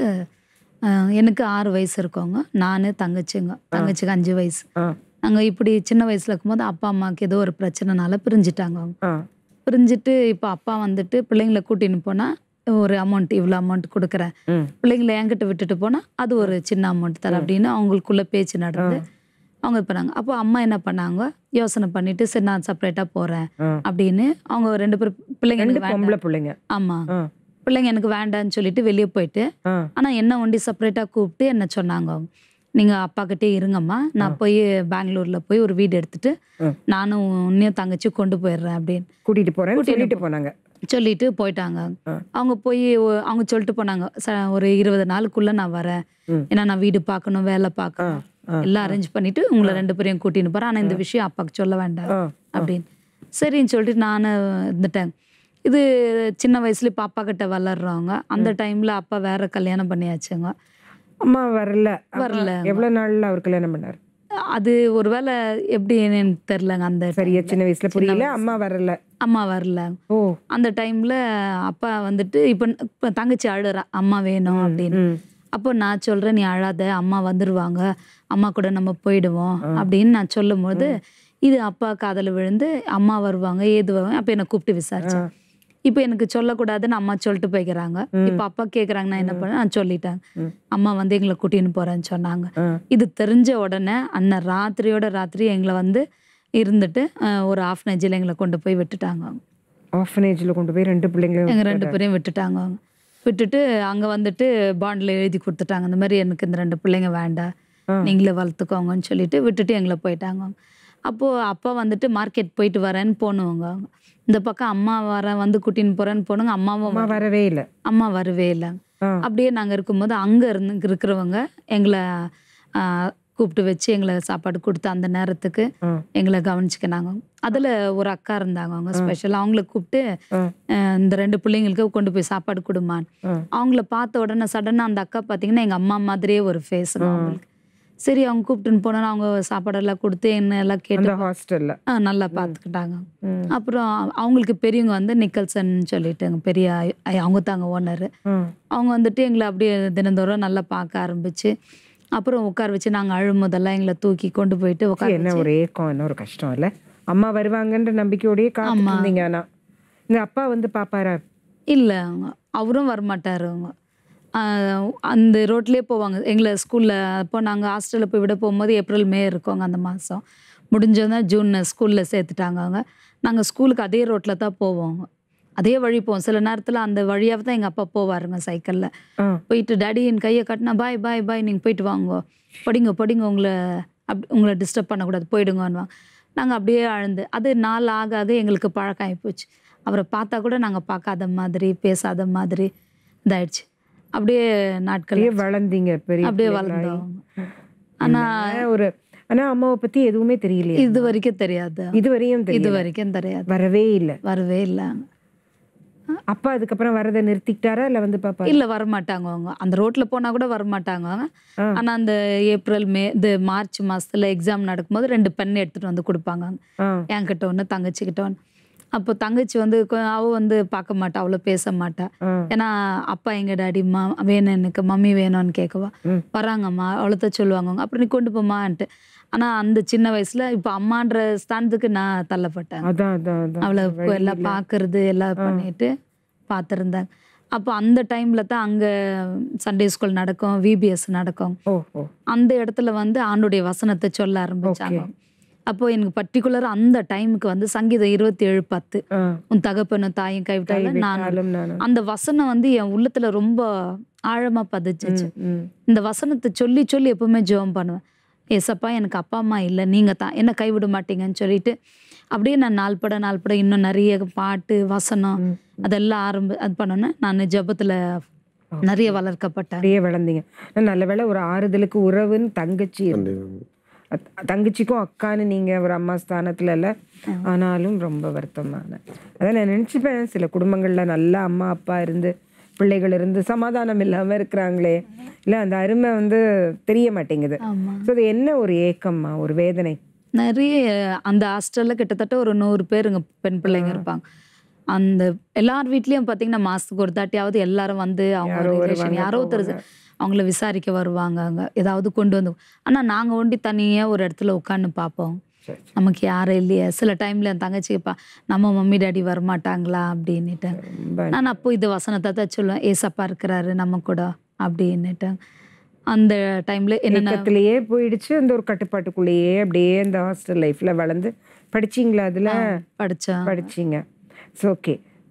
ஆஹ் எனக்கு ஆறு வயசு இருக்கோங்க நான் தங்கச்சிங்க தங்கச்சிக்கு அஞ்சு வயசு
ஆ
நாங்கள் இப்படி சின்ன வயசில் இருக்கும்போது அப்பா அம்மாவுக்கு ஏதோ ஒரு பிரச்சனைனால பிரிஞ்சுட்டாங்க அவங்க
ஆ
பிரிஞ்சுட்டு இப்போ அப்பா வந்துட்டு பிள்ளைங்களை கூட்டின்னு போனால் ஒரு அமௌண்ட் இவ்வளோ அமௌண்ட் கொடுக்குறேன்
ம்
பிள்ளைங்களை என்கிட்ட விட்டுட்டு போனால் அது ஒரு சின்ன அமௌண்ட் தரேன் அப்படின்னு அவங்களுக்குள்ள பேச்சு நடந்து அவங்க இது பண்ணாங்க அப்போ அம்மா என்ன பண்ணாங்க யோசனை பண்ணிட்டு சரி நான் செப்பரேட்டாக போகிறேன்
ஆ.
அப்படின்னு அவங்க ரெண்டு பேரும் பிள்ளைங்க
ரெண்டு
எனக்கு வேண்டாம்
பொம்பளை பிள்ளைங்க
ஆமாம்
ஆ
பிள்ளைங்க எனக்கு வேண்டான்னு சொல்லிட்டு வெளியே போயிட்டு
ஆ
ஆனால் என்ன ஒண்டி செப்பரேட்டாக கூப்பிட்டு என்ன சொன்னாங்க அவங்க நீங்கள் அப்பாக்கிட்டே இருங்கம்மா நான் போய் பெங்களூரில் போய் ஒரு வீடு எடுத்துட்டு
ம்.
நானும் உன்னையும் தங்கச்சி கொண்டு போயிடுறேன் அப்படின்னு
கூட்டிட்டு போறேன்னு சொல்லிட்டு போனாங்க
சொல்லிட்டு போயிட்டாங்க
ஆ.
அவங்க போய் ஒ- அவங்க சொல்லிட்டு போனாங்க "ச- ஒரு இருபது நாளுக்குள்ள நான் வரேன்
ம்.
ஏன்னா நான் வீடு பார்க்கணும் வேலை பார்க்கணும்
ஆ,
எல்லாம் அரேஞ்ச் பண்ணிட்டு உங்களை ரெண்டு பேரையும் கூட்டின்னு போறேன் ஆனா இந்த விஷயம் அப்பாவுக்கு சொல்ல வேண்டாம்
ஆ,
அப்படின்னு சரின்னு சொல்லிட்டு நான் இருந்துட்டேன் இது சின்ன வயசுல இப்போ அப்பா கிட்ட வளர்றவங்க அந்த டைம்ல அப்பா வேற கல்யாணம் பண்ணியாச்சுங்க
அம்மா வரல அம்மா
வரல.
எவ்வளவு நாள்ல அவர் கல்யாணம் பண்ணார்
அது ஒருவேளை எப்படி எனக்கு தெரிலங்க அந்த
சரியா
timeல.
சின்ன வயசுல புரியல அம்மா வரல
அம்மா வரல
ஓ
அந்த டைம்ல அப்பா வந்துட்டு இப்போ இப்போ தங்கச்சி அழுறா அம்மா வேணும் அப்படின்னு
ம்
அப்போ நான் சொல்றேன் நீ அழாத அம்மா வந்துருவாங்க அம்மா கூட நம்ம போயிடுவோம் அப்படின்னு நான் சொல்லும்போது இது அப்பா காதல விழுந்து அம்மா வருவாங்க ஏது வருவாங்க அப்போ என்னை கூப்பிட்டு விசாரிச்சேன் இப்போ எனக்கு சொல்லக்கூடாதுன்னு அம்மா சொல்லிட்டு போய்க்கிறாங்க இப்போ அப்பா கேட்குறாங்க நான் என்ன பண்ணேன் நான் சொல்லிட்டேன் அம்மா வந்து எங்களை கூட்டின்னு போறேன்னு சொன்னாங்க
ஆ.
இது தெரிஞ்ச உடனே அண்ணன் ராத்திரியோட ராத்திரி எங்களை வந்து இருந்துட்டு அஹ், ஒரு ஆஃப் நெஜில் எங்களை கொண்டு போய் விட்டுட்டாங்க அவங்க.
ஆர்ஃபனேஜில் கொண்டு போய் ரெண்டு பிள்ளைங்களும்
எங்க ரெண்டு பேரையும் விட்டுட்டாங்க அவங்க விட்டுட்டு அங்க வந்துட்டு பாண்டில் எழுதி கொடுத்துட்டாங்க இந்த மாதிரி எனக்கு இந்த ரெண்டு பிள்ளைங்க வேண்டாம் நீங்களே வளர்த்துக்கோங்கன்னு சொல்லிட்டு விட்டுட்டு எங்களை போயிட்டாங்க அவங்க. அப்போ அப்பா வந்துட்டு மார்க்கெட் போயிட்டு வரேன்னு போனவங்க அவங்க இந்த பக்கம் அம்மா வர வந்து கூட்டின்னு போறேன்னு போனவங்க அம்மாவும்
அம்மா
வரல.
வரவே இல்லை
அம்மா வரவே இல்லை
ஆ.
அப்படியே நாங்க இருக்கும்போது அங்க இருந்து இருக்கிறவங்க எங்களை ஆஹ், கூப்பிட்டு வச்சு எங்களை சாப்பாடு கொடுத்து அந்த நேரத்துக்கு
ம்.
எங்களை கவனிச்சுக்கினாங்க அதில் ஒரு அக்கா இருந்தாங்க அவங்க ஸ்பெஷல் அவங்கள கூப்பிட்டு
ம்.
அஹ், இந்த ரெண்டு பிள்ளைங்களுக்கு கொண்டு போய் சாப்பாடு கொடுமான்னு
ம்.
அவங்கள பார்த்த உடனே சடனாக அந்த அக்கா பார்த்தீங்கன்னா எங்கள் அம்மா மாதிரியே ஒரு ஃபேஸுங்க அவங்களுக்கு சரி அவங்க கூப்பிட்டுன்னு போனோன்னா அவங்க சாப்பாடெல்லாம் கொடுத்து என்ன எல்லாம் கேட்டு
அந்த ஹாஸ்டல்ல
ஆ, நல்லா பார்த்துக்கிட்டாங்க அப்புறம் அவங்களுக்கு பெரியவங்க வந்து நிக்கல்சன் சொல்லிட்டாங்க பெரிய ஐ- ஐ- அவங்க தாங்க ஓனர் அவங்க வந்துட்டு எங்களை அப்படியே தினந்தோறும் நல்லா பார்க்க ஆரம்பிச்சு அப்புறம் உட்கார வச்சு நாங்கள் அழும்போதெல்லாம் எங்களை தூக்கி கொண்டு போயிட்டு உட்கார
என்ன ஒரு ஏக்கம் என்ன ஒரு கஷ்டம் இல்ல அம்மா வருவாங்கன்ற நம்பிக்கையோடயே காத்துட்டு இருந்தீங்க ஆனா இந்த அப்பா வந்து பாப்பாரா
இல்லை அவரும் வரமாட்டார் அவங்க ஆஹ் அந்த ரோட்லேயே போவாங்க எங்களை ஸ்கூலில் அப்போ நாங்கள் ஹாஸ்டலில் போய் விட போகும்போது ஏப்ரல் மே இருக்கோங்க அந்த மாதம் முடிஞ்சதான் ஜூன் ஸ்கூலில் சேர்த்துட்டாங்க அவங்க நாங்கள் ஸ்கூலுக்கு அதே ரோட்டில் தான் போவோம் அதே வழி போவோம் சில நேரத்தில் அந்த வழியாக தான் எங்கள் அப்பா போவாருங்க சைக்கிளில்
ஆ.
போயிட்டு டாடி என் கையை காட்டினா பாய் பாய் பாய் நீங்கள் போயிட்டு வாங்க படிங்க படிங்க உங்களை அப் உங்களை டிஸ்டர்ப் பண்ணக்கூடாது போயிடுங்கன்னு நாங்கள் அப்படியே அழுந்து அது நாள் ஆக ஆக எங்களுக்கு பழக்கம் ஆகிப்போச்சு அவரை பார்த்தா கூட நாங்கள் பார்க்காத மாதிரி பேசாத மாதிரி இதாயிடுச்சு அப்படியே நாட்கள்
அப்படியே வளர்ந்தீங்க பெரிய
அப்படியே
பிள்ளைங்களாயி.
வளர்ந்தோம் ஆனா
என்ன ஒரு ஆனா அம்மாவை பத்தி எதுவுமே தெரியலையே
இது வரைக்கும் தெரியாது
இதுவரையும்
இது
தெரியல
வரைக்கும் தெரியாது
வரவே இல்ல
வரவே இல்லை
அப்பா அதுக்கப்புறம் வரதை நிறுத்திக்கிட்டாரா இல்ல வந்து பாப்பா
இல்ல வரமாட்டாங்க அவங்க அந்த ரோட்ல போனா கூட வரமாட்டாங்க அவங்க
ஆ.
ஆனா அந்த ஏப்ரல் மே இது மார்ச் மாசத்துல எக்ஸாம் நடக்கும்போது ரெண்டு பென் எடுத்துட்டு வந்து கொடுப்பாங்க
ஆ.
என்கிட்ட ஒன்று தங்கச்சிக்கிட்ட ஒன்று அப்போ தங்கச்சி வந்து கொ- அவ வந்து பார்க்க மாட்டா அவ்வளோ பேச மாட்டா
ஆ.
ஏன்னா அப்பா எங்க டாடி மா வேணும் எனக்கு மம்மி வேணும்னு கேட்கவா
ம்.
வராங்கம்மா அவ்வளோதான் சொல்லுவாங்க அவங்க. அப்புறம் நீ கொண்டு போமான்ட்டு ஆனா அந்த சின்ன வயசுல இப்போ அம்மான்ற ஸ்தானத்துக்கு நான் தள்ளப்பட்டேன்
அதான் அதான் அதான்
அவளை இப்போ எல்லாம் பார்க்கறது எல்லாம் பண்ணிட்டு பார்த்துருந்தாங்க அப்போ அந்த டைம்ல தான் அங்க சண்டே ஸ்கூல் நடக்கும் விபிஎஸ் நடக்கும்
ஓ ஓ
அந்த இடத்துல வந்து ஆண்டுடைய வசனத்தை சொல்ல ஆரம்பிச்சாங்க அப்போ எனக்கு பர்டிகுலர் அந்த டைமுக்கு வந்து சங்கீதம் இருபத்தி ஏழு பத்து
ஆ.
உன் தகப்பனும் தாயும் கைவிட்டாலும் நான்
கைவிட்டாலும் நானும்.
அந்த வசனம் வந்து என் உள்ளத்துல ரொம்ப ஆழமா பதிச்சிச்சு
ம்.
இந்த வசனத்தை சொல்லி சொல்லி எப்பவுமே ஜெபம் பண்ணுவேன் ஏசப்பா எனக்கு அப்பா அம்மா இல்லை நீங்க தான் என்ன கைவிட மாட்டீங்கன்னு சொல்லிட்டு அப்படியே நான் நாள் பட நாள் பட இன்னும் நிறைய பாட்டு வசனம் அதெல்லாம் ஆரம்பி அது பண்ணோன்னே நான் ஜெபத்துல நிறைய வளர்க்கப்பட்டேன்
அப்படியே வளர்ந்தீங்க நல்ல வேளை ஒரு ஆறுதலுக்கு உறவுன்னு தங்கச்சி இருந்து. அத்- தங்கச்சிக்கும் அக்கான்னு நீங்க ஒரு அம்மா ஸ்தானத்துல இல்ல ஆனாலும் ரொம்ப வருத்தமான அதான் நான் நினைச்சுப்பேன் சில குடும்பங்கள்ல நல்ல அம்மா அப்பா இருந்து பிள்ளைகள் இருந்து சமாதானம் இல்லாம இருக்கிறாங்களே இல்ல அந்த அருமை வந்து தெரிய மாட்டேங்குது
ஆமா
ஸோ அது என்ன ஒரு ஏக்கம்மா ஒரு வேதனை
நிறைய அந்த ஹாஸ்டல்ல கிட்டத்தட்ட ஒரு நூறு பேருங்க பெண் பிள்ளைங்க இருப்பாங்க அந்த எல்லார் வீட்லயும் பாத்தீங்கன்னா மாசத்துக்கு ஒரு தாட்டியாவது எல்லாரும் வந்து அவங்க ரிலேஷன் யாரோ ஒருத்தர் அவங்கள விசாரிக்க வருவாங்க அங்க ஏதாவது கொண்டு வந்து ஆனா நாங்க ஒண்டி தனியா ஒரு இடத்துல உட்காந்து பார்ப்போம்
சரி,
நமக்கு யாரும் இல்லையே சில டைம்ல என் தங்கச்சி கேட்பா நம்ம மம்மி டாடி வரமாட்டாங்களா அப்படின்னுட்டு
ரொம்ப
நான் அப்போ இது வசனத்தை தான் சொல்லுவேன் ஏசப்பா இருக்கிறாரு நம்ம கூட அப்படின்னுட்டு அந்த டைம்ல என்னென்ன
ஏக்கத்திலேயே போயிடுச்சு அந்த ஒரு கட்டுப்பாட்டுக்குள்ளேயே அப்படியே அந்த ஹாஸ்டல் லைஃப்ல வளர்ந்து படிச்சீங்களா அதுல
படிச்சேன்
படிச்சீங்க ஸோ ஓகே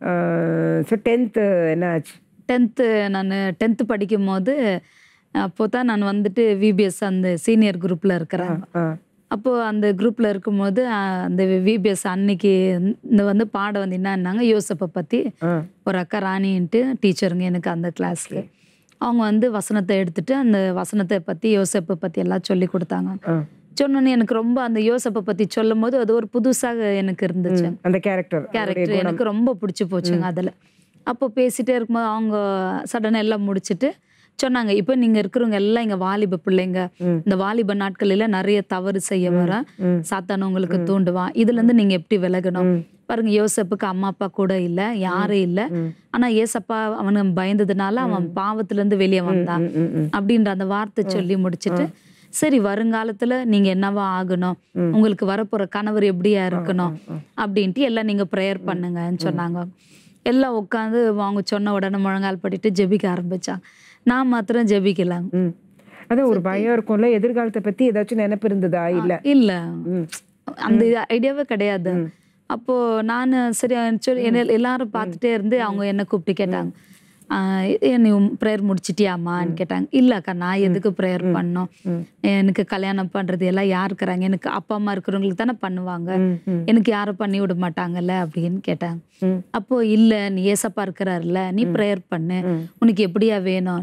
ஸோ டென்த்து என்ன ஆச்சு
டென்த்து நான் டென்த்து படிக்கும் போது அப்போ தான் நான் வந்துட்டு விபிஎஸ் அந்த சீனியர் குரூப்பில் இருக்கிறேன்
ஆ
அப்போது அந்த குரூப்பில் இருக்கும்போது அஹ், அந்த விபிஎஸ் அன்னைக்கு இந்த வந்து பாடம் வந்து என்னன்னாங்க யோசப்பை பற்றி
ஆ
ஒரு அக்கா ராணின்ட்டு டீச்சருங்க எனக்கு அந்த கிளாஸ்க்கு அவங்க வந்து வசனத்தை எடுத்துட்டு அந்த வசனத்தை பற்றி யோசப்பை பற்றி எல்லாம் சொல்லி கொடுத்தாங்க
ஆ
சொன்னோன்னே எனக்கு ரொம்ப அந்த யோசப்பை பற்றி சொல்லும் போது அது ஒரு புதுசாக எனக்கு இருந்துச்சு
அந்த கேரக்டர்
கேரக்டர் எனக்கு ரொம்ப பிடிச்சி போச்சுங்க அதில் அப்போ பேசிட்டே இருக்கும்போது அவங்க சடனாக எல்லாம் முடிச்சிட்டு சொன்னாங்க இப்போ நீங்கள் இருக்கிறவங்க எல்லாம் இங்கே வாலிப பிள்ளைங்க இந்த வாலிப நாட்களில் நிறைய தவறு செய்ய வர சாத்தான உங்களுக்கு தூண்டுவான் இதுலேருந்து நீங்கள் எப்படி விலகணும் பாருங்க யோசப்புக்கு அம்மா அப்பா கூட இல்லை யாரும் இல்லை ஆனா ஏசப்பா அவனுக்கு பயந்ததுனால அவன் பாவத்திலேருந்து வெளியே வந்தான் அப்படின்ற அந்த வார்த்தை சொல்லி முடிச்சிட்டு சரி வருங்காலத்துல நீங்க என்னவா ஆகணும் உங்களுக்கு வரப்போற கணவர் எப்படியா இருக்கணும் அப்படின்ட்டு எல்லாம் நீங்க ப்ரேயர் பண்ணுங்கன்னு சொன்னாங்க எல்லாம் உட்காந்து அவங்க சொன்ன உடனே முழங்கால் படிட்டு ஜெபிக்க ஆரம்பிச்சாங்க நான் மாத்திரம் ஜெபிக்கலாங்க
ம் அதான் ஒரு பயம் இருக்கும்ல எதிர்காலத்தை பத்தி ஏதாச்சும் நினைப்பு இருந்ததா இல்ல
இல்ல அந்த ஐடியாவே கிடையாது அப்போ நான் சரி சொல்லி என்ன எல்லாரும் பார்த்துட்டே இருந்து அவங்க என்ன கூப்பிட்டு கேட்டாங்க ஆஹ் ஏ, நீ ப்ரேயர் முடிச்சிட்டியாமான்னு கேட்டாங்க இல்ல அக்கா நான் எதுக்கு ப்ரேயர் பண்ணோம் எனக்கு கல்யாணம் பண்றது எல்லாம் யார் இருக்கிறாங்க எனக்கு அப்பா அம்மா இருக்கிறவங்களுக்கு தானே பண்ணுவாங்க எனக்கு யாரும் பண்ணி விட மாட்டாங்கல்ல அப்படின்னு கேட்டாங்க அப்போ இல்ல நீ ஏசப்பா இருக்கிறாருல்ல நீ ப்ரேயர் பண்ணு உனக்கு எப்படியா வேணும்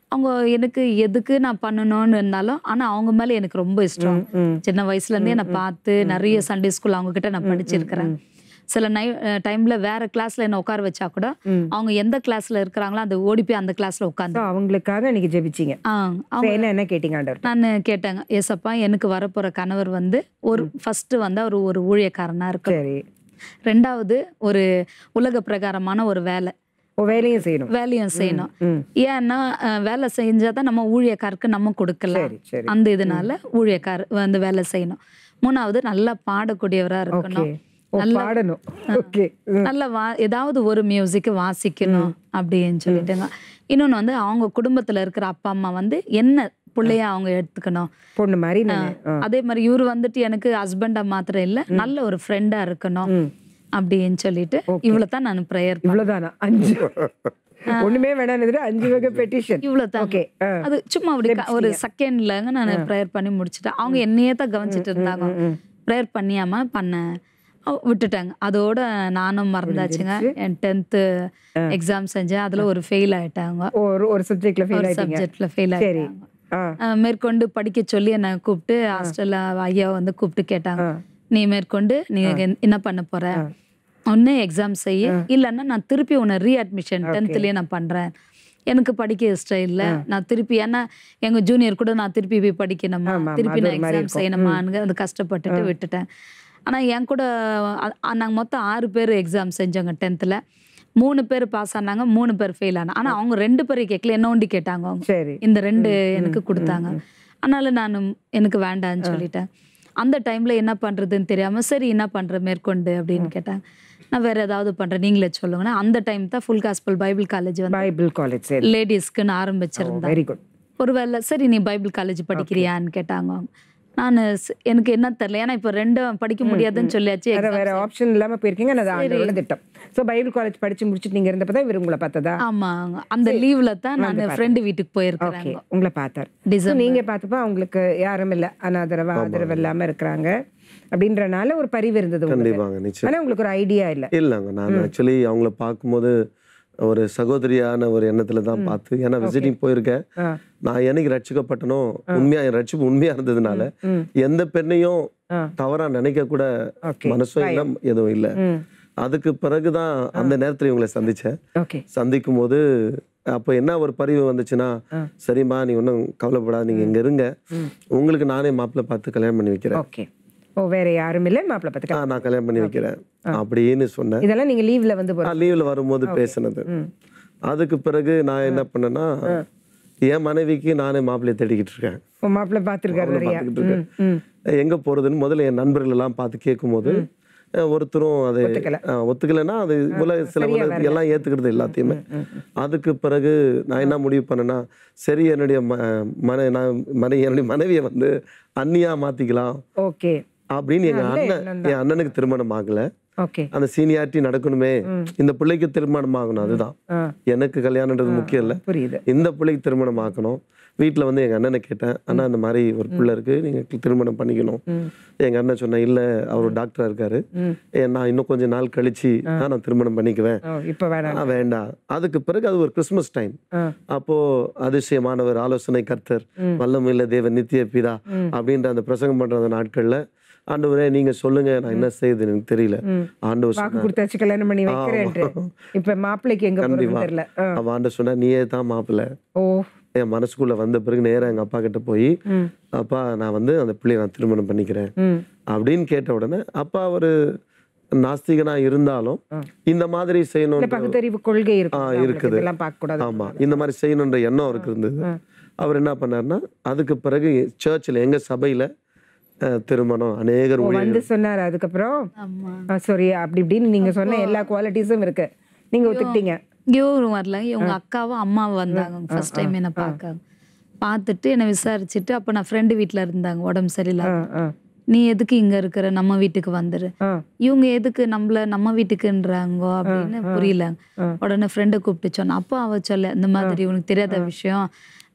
அவங்க எனக்கு எதுக்கு நான் பண்ணணும்னு இருந்தாலும் ஆனா அவங்க மேல எனக்கு ரொம்ப இஷ்டம் சின்ன வயசுல இருந்தே என்னை பார்த்து நிறைய சண்டே ஸ்கூல் அவங்க கிட்ட நான் படிச்சிருக்கிறேன் சில நை டைம்ல வேற கிளாஸ்ல என்ன உட்கார வச்சா கூட அவங்க எந்த கிளாஸ்ல இருக்கிறாங்களோ அந்த ஓடி போய் அந்த கிளாஸ்ல உட்காந்து
ஸோ அவங்களுக்காக நீங்க ஜெபிச்சீங்க
ஆ
So,
அவங்க
என்ன என்ன கேட்டீங்க ஆண்டவர்
நான் கேட்டேங்க ஏசப்பா எனக்கு வரப்போற கணவர் வந்து ஒரு ஃபர்ஸ்ட் வந்து அவர் ஒரு ஊழியக்காரனா இருக்கு
சரி
ரெண்டாவது ஒரு உலக பிரகாரமான ஒரு வேலை
ஓ வேலையும் செய்யணும்
வேலையும் செய்யணும்
ம்.
ஏன்னா அஹ், வேலை செஞ்சாதான் நம்ம ஊழியக்காருக்கு நம்ம கொடுக்கலாம்
சரி சரி
அந்த இதனால ஊழியக்கார் வந்து வேலை செய்யணும் மூணாவது நல்லா பாடக்கூடியவரா
ஓகே
இருக்கணும்
ஓ பாடணும் ஓகே
நல்ல வா ஏதாவது ஒரு மியூசிக் வாசிக்கணும் அப்படின்னு சொல்லிட்டுங்க இன்னொன்னு வந்து அவங்க குடும்பத்துல இருக்கிற அப்பா அம்மா வந்து என்ன பிள்ளைய அவங்க எடுத்துக்கணும்
பொண்ணு மாதிரி நானு ஆ.
அதே மாதிரி இவர் வந்துட்டு எனக்கு ஹஸ்பண்டா மாத்திரம் இல்ல நல்ல ஒரு ஃப்ரெண்டா இருக்கணும் அப்படின்னு சொல்லிட்டு இவ்வளவு தான் நான் ப்ரேயர்
இவ்வளவுதானா அஞ்சு ஒண்ணுமே வேணாம் அஞ்சு வகை பெட்டிஷன்
இவ்வளவு தான்
ஓகே
அது சும்மா அப்படி க- ஒரு செகண்ட்லங்க நான் ப்ரேயர் பண்ணி முடிச்சிட்டேன் அவங்க என்னையே தான் கவனிச்சிட்டு இருந்தாங்க ப்ரேயர் பண்ணியாம பண்ணேன் அவ- விட்டுட்டாங்க அதோட நானும் மறந்தாச்சுங்க என் டென்த்து எக்ஸாம் செஞ்சேன் அதுல ஒரு ஃபெயில் ஆயிட்டாங்க
ஒரு ஒரு சப்ஜெக்ட்ல ஃபெயில்
ஒரு
ஆயிட்டீங்க
சப்ஜெக்ட்ல ஃபெயில்
சரி
ஆயிட்டாங்க
ஆ
அஹ் மேற்கொண்டு படிக்க சொல்லி என்னை கூப்பிட்டு ஹாஸ்டல்ல ஐயா வந்து கூப்பிட்டு கேட்டாங்க நீ மேற்கொண்டு நீ என்- என்ன பண்ண போற ஒன்னு எக்ஸாம் செய்ய இல்லைன்னா நான் திருப்பி உன்னை ரீஅட்மிஷன் டென்த்லயே நான் பண்றேன் எனக்கு படிக்க இஷ்டம் இல்ல நான் திருப்பி ஏன்னா எங்க ஜூனியர் கூட நான் திருப்பி போய் படிக்கணுமா திருப்பி நான் எக்ஸாம் செய்யணுமான்னு அது கஷ்டப்பட்டுட்டு விட்டுட்டேன் ஆனா என் கூட அ- அ- நாங்க மொத்தம் ஆறு பேர் எக்ஸாம் செஞ்சோங்க டென்த்ல மூணு பேர் பாஸ் ஆனாங்க மூணு பேர் ஃபெயில் ஆனாங்க ஆனா அவங்க ரெண்டு பேரும் கேட்கல என்ன ஒண்டி கேட்டாங்க அவங்க
சரி
இந்த ரெண்டு எனக்கு கொடுத்தாங்க அதனால நான் எனக்கு வேண்டாம்னு சொல்லிட்டேன் அந்த டைம்ல என்ன பண்றதுன்னு தெரியாம சரி என்ன பண்ற மேற்கொண்டு அப்படின்னு கேட்டாங்க நான் வேற ஏதாவது பண்றேன் நீங்களே சொல்லுங்கன்னா அந்த டைம் தான் ஃபுல் காஸ்பல் பைபிள் காலேஜ் வந்து
பைபிள் காலேஜ் சரி
லேடிஸ்க்குன்னு ஆரம்பிச்சிருந்தேன்
வெரி குட்
ஒருவேளை சரி நீ பைபிள் காலேஜ் படிக்கிறியான்னு கேட்டாங்க அவங்க. நான் ஸ்- எனக்கு என்ன தெரியல ஏன்னா இப்போ ரெண்டும் படிக்க முடியாதுன்னு சொல்லியாச்சு
வேற வேற ஆப்ஷன் இல்லாம போயிருக்கீங்க அது ஆண்டவரோட திட்டம் சோ பைபிள் காலேஜ் படிச்சு முடிச்சிட்டு நீங்க இருந்தப்பதான் இவர் உங்களை பார்த்ததா
ஆமா அந்த லீவ்ல தான் நான் ஃப்ரெண்டு வீட்டுக்கு போயிருக்கிறேன்
ஓகே உங்களை பார்த்தார் So,
டிசம்பர்
நீங்க பார்த்தப்ப அவங்களுக்கு யாரும் இல்ல அனாதரவா ஆதரவு இல்லாம இருக்கிறாங்க அப்படின்றனால ஒரு பரிவு இருந்தது உங்களுக்கு
கண்டிப்பாங்க நிச்சயம்
ஆனா உங்களுக்கு ஒரு ஐடியா இல்ல
இல்லைங்க நான் ஆக்சுவலி அவங்கள பார்க்கும்போது ஒரு சகோதரியான ஒரு எண்ணத்துல தான் பார்த்து ஏன்னா விசிட்டிங் போயிருக்கேன்
ஆ.
நான் என்னைக்கு ரட்சிக்கப்பட்டனோ உண்மையா என் ரட்சிப்பு உண்மையா இருந்ததுனால எந்த பெண்ணையும்
ஆ.
தவறா நினைக்க கூட
Okay.
மனசும் இல்லை எதுவும் இல்லை
ம்
அதுக்கு பிறகுதான் அந்த நேரத்துல இவங்களை சந்திச்சேன்
ஓகே
சந்திக்கும் போது அப்போ என்ன ஒரு பரிவு வந்துச்சுன்னா சரிம்மா நீ ஒன்றும் கவலைப்படாத நீங்க இங்க இருங்க உங்களுக்கு நானே மாப்பிள்ளை பார்த்து கல்யாணம் பண்ணி வைக்கிறேன்
ஓகே ஓ வேற யாரும் இல்ல மாப்பிள்ளை பார்த்துக்க
ஆ, நான் கல்யாணம் பண்ணி வைக்கிறேன் அப்படின்னு சொன்னேன்
இதெல்லாம் நீங்க லீவ்ல வந்து போற
லீவ்ல வரும்போது பேசினது அதுக்கு பிறகு நான் என்ன பண்ணேன்னா என் மனைவிக்கு நானே மாப்பிள்ளையை தேடிக்கிட்டு இருக்கேன்
உன் மாப்பிள்ளை பார்த்துருக்காரு
அவளை
நிறையா
பார்த்துக்கிட்டு இருக்கேன் எங்க போறதுன்னு முதல்ல என் நண்பர்கள் எல்லாம் பார்த்து கேட்கும்போது அஹ், ஒருத்தரும் அது
ஒத்துக்கல.
அஹ், ஒத்துக்கலைன்னா அது உலக சில உலக எல்லாம் ஏத்துக்கிறது எல்லாத்தையுமே அதுக்கு பிறகு நான் என்ன முடிவு பண்ணேன்னா சரி என்னுடைய ம மன நான் மனை என்னுடைய மனைவியை வந்து அண்ணியா மாத்திக்கலாம்
ஓகே
அப்படின்னு எங்க அண்ணன் என் அண்ணனுக்கு திருமணம் ஆகல
ஓகே
அந்த சீனியாரிட்டி நடக்கணுமே இந்த பிள்ளைக்கு திருமணம் ஆகணும் அதுதான்
ஆ
எனக்கு கல்யாணன்றது முக்கியம் இல்லை
புரியுது
இந்த பிள்ளைக்கு திருமணம் ஆக்கணும் வீட்டில் வந்து எங்கள் அண்ணனை கேட்டேன் அண்ணா இந்த மாதிரி ஒரு பிள்ளை இருக்கு நீங்கள் திருமணம் பண்ணிக்கணும் எங்கள் அண்ணன் சொன்னேன் இல்லை அவர் டாக்டராக இருக்காரு ஏ, நான் இன்னும் கொஞ்ச நாள் கழிச்சு தான் நான் திருமணம் பண்ணிக்குவேன்
ஓ இப்போ வேணாம்
ஆ, வேண்டாம் அதுக்கு பிறகு அது ஒரு கிறிஸ்மஸ் டைம்
ஆ.
அப்போ அதிசயமானவர் ஆலோசனை கர்த்தர் வல்லமையில தேவன் நித்திய பிதா அப்படின்ற அந்த பிரசங்கம் பண்ற அந்த நாட்கள்ல ஆண்டவரே நீங்க சொல்லுங்க நான் என்ன செய்யுது எனக்கு தெரியல ஆண்டவர்
வாக்கு
சொன்னார்
கொடுத்தாச்சு கல்யாணம் பண்ணி வைக்கிறேன்ட்டு இப்ப மாப்பிள்ளைக்கு எங்க போறதுன்னு
கண்டிப்பா
தெரியல ஆ.
அவன் ஆண்டவர் சொன்னா நீயே தான் மாப்பிள்ளை
ஓ
என் மனசுக்குள்ள வந்த பிறகு நேரா எங்க அப்பா கிட்ட போய் அப்பா நான் வந்து அந்த பிள்ளைய நான் திருமணம் பண்ணிக்கிறேன்
ம்
அப்படின்னு கேட்ட உடனே அப்பா ஒரு நாஸ்திகனா இருந்தாலும் இந்த மாதிரி
இல்ல
செய்யணும்
பகுத்தறிவு கொள்கை இருக்கு
ஆ,
அவங்களுக்கு
இருக்குது.
இதெல்லாம் பார்க்க கூடாது
ஆமா இந்த மாதிரி செய்யணுன்ற எண்ணம் அவருக்கு இருந்தது அவர் என்ன பண்ணாருன்னா அதுக்கு பிறகு சர்ச்சில் எங்க சபையில அஹ், திருமணம் அநேகர்
ஓ,
ஊழியர்கள்
வந்து சொன்னாரு அதுக்கப்புறம்
ஆமா
சாரி அப்படி இப்படின்னு நீங்க சொன்ன எல்லா குவாலிட்டிஸும் இருக்கு நீங்க ஒத்துக்கிட்டீங்க
இவரும் வரல இவங்க அக்காவும் அம்மாவும் வந்தாங்க ஃபர்ஸ்ட் டைம் என்ன பார்க்க பார்த்துட்டு என்னை விசாரிச்சுட்டு அப்போ நான் ஃப்ரெண்டு வீட்டில் இருந்தாங்க உடம்பு சரியில்லை
ஆ, ஆ,
நீ எதுக்கு இங்க இருக்கிற நம்ம வீட்டுக்கு வந்துரு
ஆ.
இவங்க எதுக்கு நம்மள நம்ம வீட்டுக்குன்றாங்கோ அப்படின்னு புரியல உடனே ஃப்ரெண்டை கூப்பிட்டு சொன்னேன் அப்போ அவ சொல்ல இந்த மாதிரி உனக்கு தெரியாத விஷயம்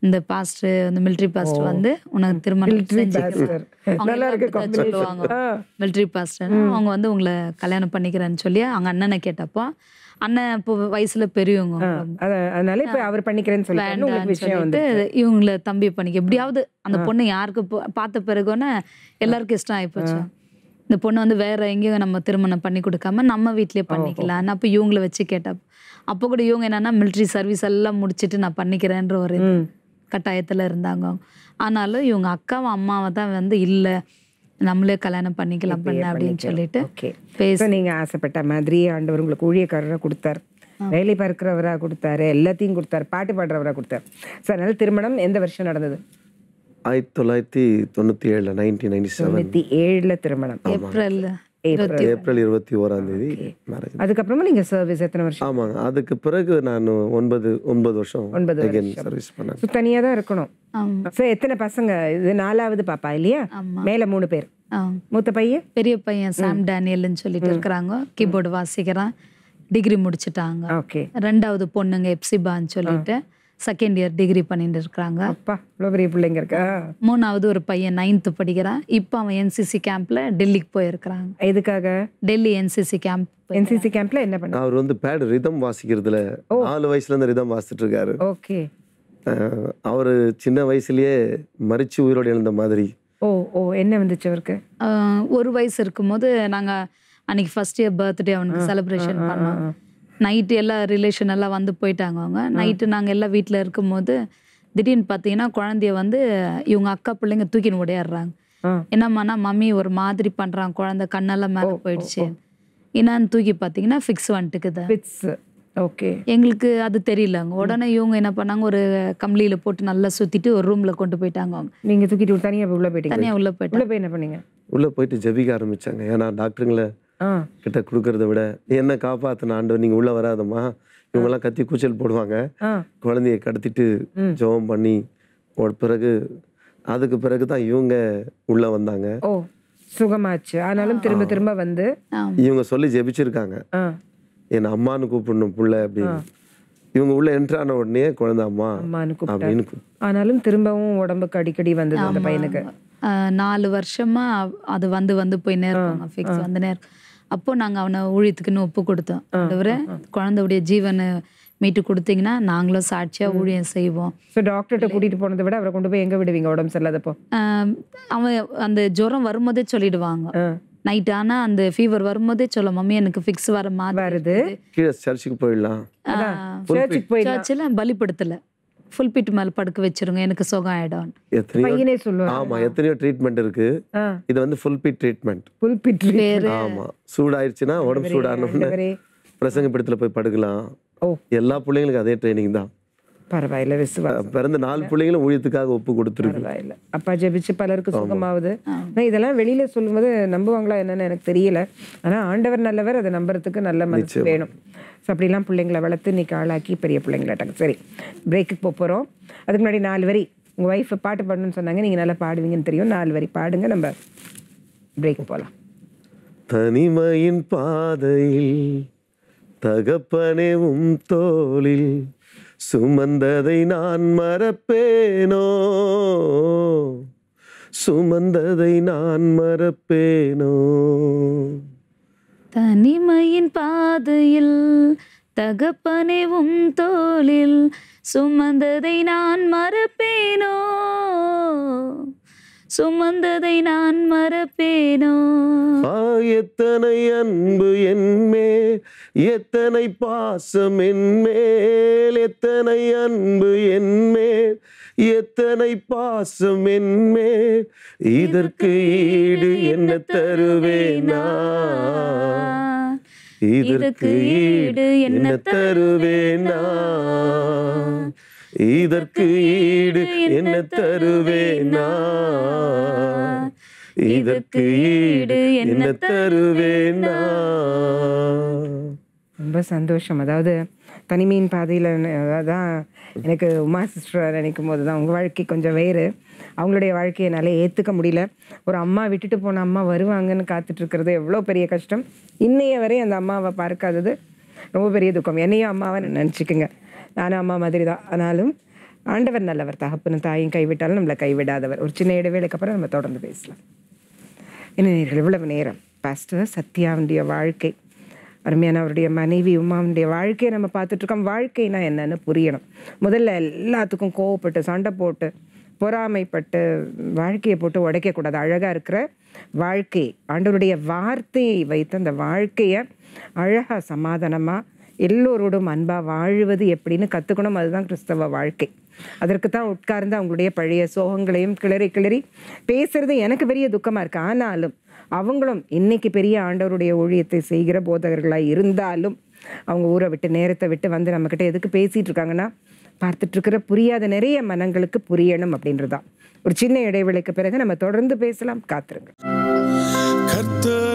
இந்த பாஸ்டர் இந்த மிலிட்ரி பாஸ்டர் வந்து உனக்கு திருமணம்
Military
செஞ்சுக்கிறேன்.
pastor.
அவங்க
நல்லா இருக்கு
எல்லாம் அப்படித்தான்
combination.
சொல்லுவாங்க மிலிட்ரி பாஸ்டர் அவங்க வந்து உங்களை கல்யாணம் பண்ணிக்கிறேன்னு சொல்லி அவங்க அண்ணனை கேட்டப்போ அண்ணன் இப்போ வயசுல பெரியவங்க
அத- அதனால இப்ப அவர் பண்ணிக்கிறேன்னு சொல்லிட்டு உங்களுக்கு
வேண்டாம்னு
விஷயம் வந்து
சொல்லிட்டு இவங்கள தம்பி பண்ணிக்க எப்படியாவது அந்த பொண்ணு யாருக்கு போ- பார்த்த பிறகுன்னு எல்லாருக்கும் இஷ்டம் ஆயிப்போச்சு இந்த பொண்ணு வந்து வேற எங்கேயும் நம்ம திருமணம் பண்ணி கொடுக்காம நம்ம வீட்லயே பண்ணிக்கலாம்னு அப்போ இவங்கள வச்சு கேட்டா அப்போ கூட இவங்க என்னன்னா மிலிட்ரி சர்வீஸ் எல்லாம் முடிச்சிட்டு நான் பண்ணிக்கிறேன்ற ஒரு இது கட்டாயத்துல இருந்தாங்க ஆனாலும் இவங்க அக்காவும் அம்மாவை தான் வந்து இல்ல நம்மளே கல்யாணம் பண்ணிக்கலாம் பண்ண அப்படின்னு சொல்லிட்டு
ஓகே
பேசி
ஸோ நீங்க ஆசைப்பட்ட மாதிரி ஆண்டவர் உங்களுக்கு ஊழியக்காரராக கொடுத்தார் வேலை பார்க்கிறவராக கொடுத்தாரு எல்லாத்தையும் கொடுத்தாரு பாட்டு பாடுறவராக கொடுத்தாரு ஸோ அதனால திருமணம் எந்த வருஷம் நடந்தது
ஆயிரத்தி தொள்ளாயிரத்தி தொண்ணூற்றி ஏழில் நைன்டீன் நைன்டி செவன்
தொண்ணூத்தி ஏழுல திருமணம்
ஏப்ரல்
ஏப்ரல்
ஏப்ரல் இருபத்தி ஓராம் தேதி மேரேஜ்
அதுக்கப்புறமா நீங்க சர்வீஸ் எத்தனை வருஷம்
ஆமாங்க அதுக்கு பிறகு நான் ஒன்பது ஒன்பது வருஷம்
ஒன்பது
again சர்வீஸ் பண்ணேன்
ஸோ தனியா தான் இருக்கணும்
ஆமா
ஸோ எத்தனை பசங்க இது நாலாவது பாப்பா இல்லையா மேல மூணு பேர்
ஆ.
மூத்த பையன்
பெரிய பையன் சாம் டேனியல்னு சொல்லிட்டு இருக்கிறாங்க கீபோர்டு வாசிக்கிறான் டிகிரி முடிச்சிட்டாங்க
ஓகே
ரெண்டாவது பொண்ணுங்க எப்சிபான்னு சொல்லிட்டு செகண்ட் இயர் டிகிரி பண்ணிட்டு இருக்கிறாங்க
அப்பா இவ்வளோ பெரிய பிள்ளைங்க இருக்கா
மூணாவது ஒரு பையன் நைன்த்து படிக்கிறான் இப்போ அவன் என்சிசி கேம்ப்ல டெல்லிக்கு போயிருக்கிறாங்க
எதுக்காக
டெல்லி என்சிசி கேம்ப்
என்சிசி கேம்ப்ல என்ன பண்ண
அவர் வந்து பேட் ரிதம் வாசிக்கிறதுல நாலு வயசுல இருந்து ரிதம் வாசிட்டு இருக்காரு
ஓகே
அஹ், அவரு சின்ன வயசுலயே மறிச்சு உயிரோடு எழுந்த மாதிரி
ஓ ஓ என்ன வந்துச்சு அவருக்கு
ஒரு வயசு இருக்கும்போது நாங்க அன்னைக்கு ஃபர்ஸ்ட் இயர் பர்த்டே அவனுக்கு செலிப்ரேஷன் பண்ணோம் நைட்டு எல்லா ரிலேஷன் எல்லாம் வந்து போயிட்டாங்க அவங்க நைட்டு நாங்கள் எல்லாம் வீட்டில் இருக்கும்போது திடீர்னு பார்த்தீங்கன்னா குழந்தைய வந்து இவங்க அக்கா பிள்ளைங்க தூக்கின்னு ஓடியாடுறாங்க
ஆ.
என்னம்மானா மம்மி ஒரு மாதிரி பண்றான் குழந்தை கண்ணெல்லாம் மேலே போயிடுச்சு என்னன்னு தூக்கி பார்த்தீங்கன்னா ஃபிக்ஸ் வந்துட்டுக்குது
பிட்ஸ் ஓகே
எங்களுக்கு அது தெரியலங்க உடனே இவங்க என்ன பண்ணாங்க ஒரு கம்ளியில போட்டு நல்லா சுத்திட்டு ஒரு ரூம்ல கொண்டு போயிட்டாங்க அவங்க
நீங்க தூக்கிட்டு தனியா போய் உள்ள போயிட்டீங்க
தனியா உள்ள போயிட்டாங்க
உள்ள போய் என்ன பண்ணீங்க
உள்ள போயிட்டு ஜெபிக்க ஆரம்பிச்சாங்க ஏன்னா டாக்டருங்களை
ஆ
கிட்ட கொடுக்கறத விட என்ன காப்பாத்தின ஆண்டவர் நீங்க உள்ள வராதம்மா இவங்கெல்லாம் கத்தி கூச்சல் போடுவாங்க
ஆ
குழந்தைய கடத்திட்டு ஜெபம் பண்ணி ஒரு பிறகு அதுக்கு பிறகு தான் இவங்க உள்ள வந்தாங்க
ஓ சுகமாச்சு ஆனாலும் திரும்ப திரும்ப வந்து
ஆமா.
இவங்க சொல்லி ஜெபிச்சிருக்காங்க
ஆ
என்ன அம்மான்னு கூப்பிடணும் புள்ள அப்படின்னு இவங்க உள்ள என்ட்ரு ஆன உடனே குழந்தை அம்மா
அம்மான்னு கூப்பிட்டாரு
அப்படின்னு கூப்பிட்டு
ஆனாலும் திரும்பவும் உடம்புக்கு அடிக்கடி வந்தது அந்த பையனுக்கு
ஆஹ் நாலு வருஷமா அவ- அது வந்து வந்து போய் நேர்ப்பாங்க ஃபிக்ஸ் வந்து நேர் அப்போ நாங்க அவனை ஊழியத்துக்குன்னு ஒப்பு கொடுத்தோம் ஆண்டவரே குழந்தையுடைய ஜீவனை மீட்டு கொடுத்தீங்கன்னா நாங்களும் சாட்சியா ஊழியம் செய்வோம்
ஸோ டாக்டர்கிட்ட கூட்டிட்டு போனதை விட அவரை கொண்டு போய் எங்க விடுவீங்க உடம்பு சரியில்லாதப்போ
ஆஹ் அவன் அந்த ஜுரம் வரும்போதே சொல்லிடுவாங்க
ஆ.
நைட் ஆனா அந்த ஃபீவர் வரும்போதே சொல்ல மம்மி எனக்கு ஃபிக்ஸ் வர மாதிரி
வருது
கீழே சர்ச்சுக்கு போயிடலாம்
சர்ச்சுக்கு போய்
சர்ச்சில் பலிப்படுத்தல ஃபுல் பிட் மேல படுக்க வச்சிருங்க எனக்கு சுகம் ஆயிடும்
எத்தனையோ
பையனே சொல்லுவாங்க
ஆமா எத்தனையோ ட்ரீட்மெண்ட் இருக்கு
ஆ
இது வந்து ஃபுல் பீட் ட்ரீட்மெண்ட்
புல் பிட்ரி
ஆமா சூடாயிருச்சுன்னா உடம்பு சூடானோம்னு
ஆண்டவரே.
பிரசங்க படத்துல போய் படுக்கலாம்
ஓ
எல்லா பிள்ளைங்களுக்கும் அதே ட்ரைனிங் தான்
பரவாயில்ல விசுவாசம்
பிறந்த நாலு பிள்ளைங்களும் ஊழியத்துக்காக ஒப்பு கொடுத்துருக்கு
பரவாயில்ல அப்பா ஜெபிச்சு பலருக்கு சுகமாகுது ஆனா இதெல்லாம் வெளியில சொல்லும்போது நம்புவாங்களா என்னன்னு எனக்கு தெரியல ஆனா ஆண்டவர் நல்லவர் அதை நம்புறதுக்கு நல்ல மனசு வேணும் ஸோ அப்படிலாம் பிள்ளைங்களை வளர்த்து இன்னைக்கு ஆளாக்கி பெரிய பிள்ளைங்களாட்டாங்க சரி பிரேக்குக்கு போக போகிறோம் அதுக்கு முன்னாடி நாலு வரி உங்க ஒய்ஃப் பாட்டு பாடணும்னு சொன்னாங்க நீங்க நல்லா பாடுவீங்கன்னு தெரியும் நாலு வரி பாடுங்க நம்ம பிரேக் போகலாம்
தனிமையின் பாதையில் தகப்பனே உம் தோளில் சுமந்ததை நான் மறப்பேனோ சுமந்ததை நான் மறப்பேனோ
தனிமையின் பாதையில் தகப்பனே உம் தோளில் சுமந்ததை நான் மறப்பேனோ சுமந்ததை நான் மறப்பேனோ
ஆ எத்தனை அன்பு என்மேல் எத்தனை பாசம் என்மேல் எத்தனை அன்பு என்மேல் எத்தனை பாசம் என்மேல் இதற்கு ஈடு என்ன தருவேனா இதற்கு ஈடு என்ன தருவேனா இதற்கு ஈடு என்ன தருவேனா இதற்கு ஈடு என்ன தருவேனா
ரொம்ப சந்தோஷம் அதாவது தனிமையின் பாதையில் அதான் எனக்கு உமா சிஸ்டர் நினைக்கும் போது தான் உங்கள் வாழ்க்கை கொஞ்சம் வேறு அவங்களுடைய வாழ்க்கையை என்னால் ஏற்றுக்க முடியல ஒரு அம்மா விட்டுட்டு போன அம்மா வருவாங்கன்னு காத்துட்டு இருக்கிறது எவ்வளோ பெரிய கஷ்டம் இன்னைய வரை அந்த அம்மாவை பார்க்காதது ரொம்ப பெரிய துக்கம் என்னையும் அம்மாவை நினச்சிக்குங்க நானும் அம்மா மாதிரி தான் ஆனாலும் ஆண்டவர் நல்லவர் தகப்பனும் தாயும் கைவிட்டாலும் நம்மளை கைவிடாதவர் ஒரு சின்ன இடைவேளைக்கு அப்புறம் நம்ம தொடர்ந்து பேசலாம் என்ன நேர்கள் இவ்வளவு நேரம் பாஸ்டர் சத்யாவுடைய வாழ்க்கை அருமையான அவருடைய மனைவி உமாவுடைய வாழ்க்கையை நம்ம பார்த்துட்டு இருக்கோம் வாழ்க்கைனா என்னன்னு புரியணும் முதல்ல எல்லாத்துக்கும் கோவப்பட்டு சண்டை போட்டு பொறாமைப்பட்டு வாழ்க்கையை போட்டு உடைக்கக்கூடாது அழகாக இருக்கிற வாழ்க்கை ஆண்டவருடைய வார்த்தையை வைத்து அந்த வாழ்க்கையை அழகாக சமாதானமாக எல்லோரோடும் அன்பாக வாழுவது எப்படின்னு கற்றுக்கணும் அதுதான் கிறிஸ்தவ வாழ்க்கை அதற்கு தான் உட்கார்ந்து அவங்களுடைய பழைய சோகங்களையும் கிளறி கிளறி பேசுறது எனக்கு பெரிய துக்கமாக இருக்கு ஆனாலும் அவங்களும் இன்னைக்கு பெரிய ஆண்டவருடைய ஊழியத்தை செய்கிற போதகர்களாக இருந்தாலும் அவங்க ஊரை விட்டு நேரத்தை விட்டு வந்து நம்மக்கிட்ட எதுக்கு பேசிட்டு இருக்காங்கன்னா பார்த்துட்டு இருக்கிற புரியாத நிறைய மனங்களுக்கு புரியணும் அப்படின்றதான் ஒரு சின்ன இடைவெளிக்கு பிறகு நம்ம தொடர்ந்து பேசலாம் காத்திருங்க
கர்த்தர்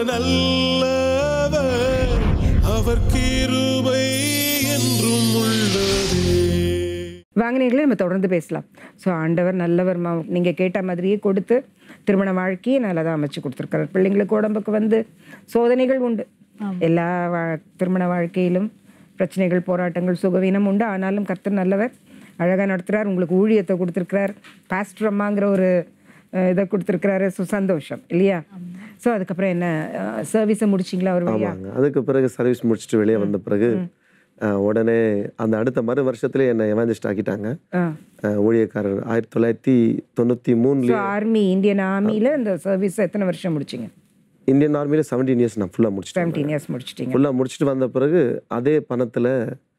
நல்லவர் அவர் கிருபை என்றும் உள்ளதே
வாங்கினீங்களே நம்ம தொடர்ந்து பேசலாம் ஸோ ஆண்டவர் நல்லவர் மா நீங்கள் கேட்ட மாதிரியே கொடுத்து திருமண வாழ்க்கையை நல்லா தான் அமைச்சு கொடுத்துருக்காரு பிள்ளைங்களுக்கு உடம்புக்கு வந்து சோதனைகள் உண்டு எல்லா வா திருமண வாழ்க்கையிலும் பிரச்சனைகள் போராட்டங்கள் சுகவீனம் உண்டு ஆனாலும் கர்த்தர் நல்லவர் அழகாக நடத்துகிறார் உங்களுக்கு ஊழியத்தை கொடுத்துருக்கிறார் பாஸ்டர் அம்மாங்கிற ஒரு அஹ், இதை கொடுத்துருக்கிறாரு ஸோ சந்தோஷம் இல்லையா ஸோ அதுக்கப்புறம் என்ன சர்வீஸை முடிச்சிங்களா ஒரு வழியா
ஆமாங்க அதுக்கு பிறகு சர்வீஸ் முடிச்சுட்டு வெளியே வந்த பிறகு அஹ், உடனே அந்த அடுத்த மறு வருஷத்துலேயே என்னை எவாஞ்சிஸ்ட் ஆக்கிட்டாங்க
ஆ
அஹ், ஊழியக்காரர் ஆயிரத்தி தொள்ளாயிரத்தி தொண்ணூற்றி
ஸோ
மூணுலேயே
ஆர்மி இந்தியன் ஆர்மியில் இந்த சர்வீஸ் எத்தனை வருஷம் முடிச்சிங்க
இந்தியன் ஆர்மியில் செவன்டீன் இயர்ஸ் நான் ஃபுல்லாக முடிச்சிட்டேன்
செவன்டீன் இயர்ஸ் முடிச்சிட்டிங்க
ஃபுல்லாக முடிச்சுட்டு வந்த பிறகு அதே பணத்தில்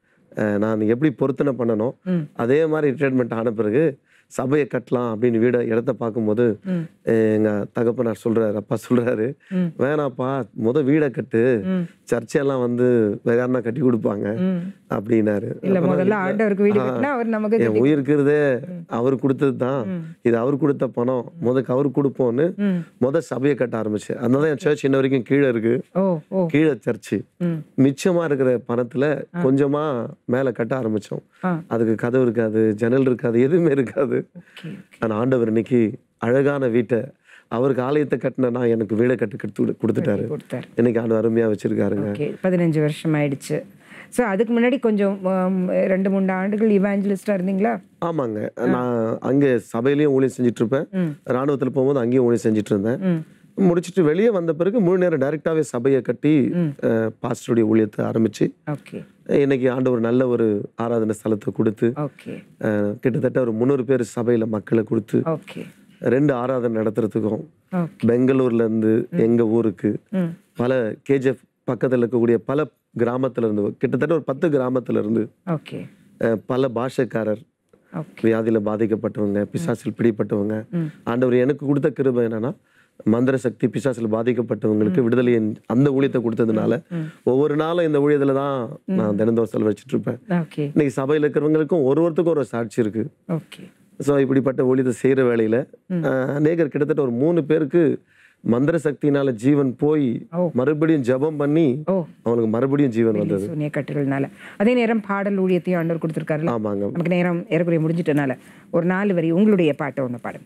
நான் எப்படி பொருத்தனை பண்ணனோ அதே மாதிரி ரிட்டையர்மெண்ட் ஆன பிறகு சபையை கட்டலாம் அப்படின்னு வீட இடத்த பார்க்கும்போது அஹ், எங்க தகப்பனார் சொல்றாரு அப்பா சொல்றாரு வேணாப்பா முத வீடை கட்டு சர்ச்சையெல்லாம் வந்து வேற யாருன்னா கட்டி கொடுப்பாங்க அப்படின்னாரு
இல்ல
அப்ப நான்
முதல்ல
இல்ல.
ஆண்டவருக்கு வீடு
ஆ,
கட்டினா அவர் நமக்கு
என்
கட்டி-
உயிர் இருக்கிறதே அவர் கொடுத்தது தான் இது அவர் கொடுத்த பணம் முதக்கு அவர் கொடுப்போம்னு முத சபையை கட்ட ஆரம்பிச்சேன் அதனால என் சர்ச் இன்ன வரைக்கும் கீழே இருக்கு
ஓ ஓ
கீழே சர்ச்சு
ம்.
மிச்சமா இருக்கிற பணத்துல கொஞ்சமா மேல கட்ட ஆரம்பிச்சோம்
ஆ.
அதுக்கு கதவு இருக்காது ஜன்னல் இருக்காது எதுவுமே இருக்காது
ஓகே
ஆனா ஆண்டவர் இன்னைக்கு அழகான வீட்டை அவருக்கு ஆலயத்தை கட்டின நான் எனக்கு வீடை கட்டி கட்டு கொடுத்துட்டாரு
கொடுத்தாரு
இன்னைக்கு ஆண்டு அருமையா வச்சிருக்காருங்க
ஓகே பதினஞ்சு வருஷம் ஆயிடுச்சு ஸோ அதுக்கு முன்னாடி கொஞ்சம் உம், ரெண்டு மூணு ஆண்டுகள் இவாஞ்சலிஸ்டா இருந்தீங்களா
ஆமாங்க நான் அங்க சபையிலயும் ஊழியம் செஞ்சுட்டு இருப்பேன் ராணுவத்துல போகும்போது அங்கேயும் ஊழியம் செஞ்சுட்டு இருந்தேன்
ம்
முடிச்சிட்டு வெளியே வந்த பிறகு முழு நேரம் டைரக்டாவே சபையை கட்டி அஹ், பாஸ்டருடைய ஊழியத்தை ஆரம்பிச்சு
ஓகே
இன்னைக்கு ஆண்டவர் நல்ல ஒரு ஆராதனை ஸ்தலத்தை கொடுத்து
ஓகே
அஹ், கிட்டத்தட்ட ஒரு முந்நூறு பேர் சபையில மக்களை கொடுத்து
ஓகே
ரெண்டு ஆராதனை நடத்துறதுக்கும்
ஓகே
பெங்களூர்ல இருந்து எங்க ஊருக்கு
ம்
பல கேஜிஎஃப் பக்கத்துல இருக்கக்கூடிய பல கிராமத்துல இருந்து கிட்டத்தட்ட ஒரு பத்து கிராமத்துல இருந்து
ஓகே
அஹ், பல பாஷக்காரர்
ஓகே
வியாதியில பாதிக்கப்பட்டவங்க பிசாசில் பிடிப்பட்டவங்க ஆண்டவர் எனக்கு கொடுத்த கிருபை என்னன்னா மந்திர சக்தி பிசாசில் பாதிக்கப்பட்டவங்களுக்கு விடுதலை அந்த ஊழியத்தை கொடுத்ததுனால ஒவ்வொரு நாளும் இந்த ஊழியத்துல தான் நான் தினந்தோறும் செலவழிச்சிட்டு இருப்பேன்
ஓகே
இன்னைக்கு சபையில இருக்கிறவங்களுக்கும் ஒரு ஒருத்தருக்கும் ஒரு சாட்சி இருக்கு
ஓகே
ஸோ இப்படிப்பட்ட ஊழியத்தை செய்கிற வேலையில் அநேகர் கிட்டத்தட்ட ஒரு மூணு பேருக்கு மந்திர சக்தினால ஜீவன் போய்
ஓ.
மறுபடியும் ஜெபம் பண்ணி
ஓ
அவனுக்கு மறுபடியும் ஜீவன் வந்தது
சூனிய கட்டுகள்னால அதே நேரம் பாடல் ஊழியத்தையும் ஆண்டவர் கொடுத்துருக்காருல்ல
ஆமாங்க
நமக்கு நேரம் ஏறக்குறைய முடிஞ்சிட்டனால ஒரு நாலு வரி உங்களுடைய பாட்டை ஒன்று பாடுங்க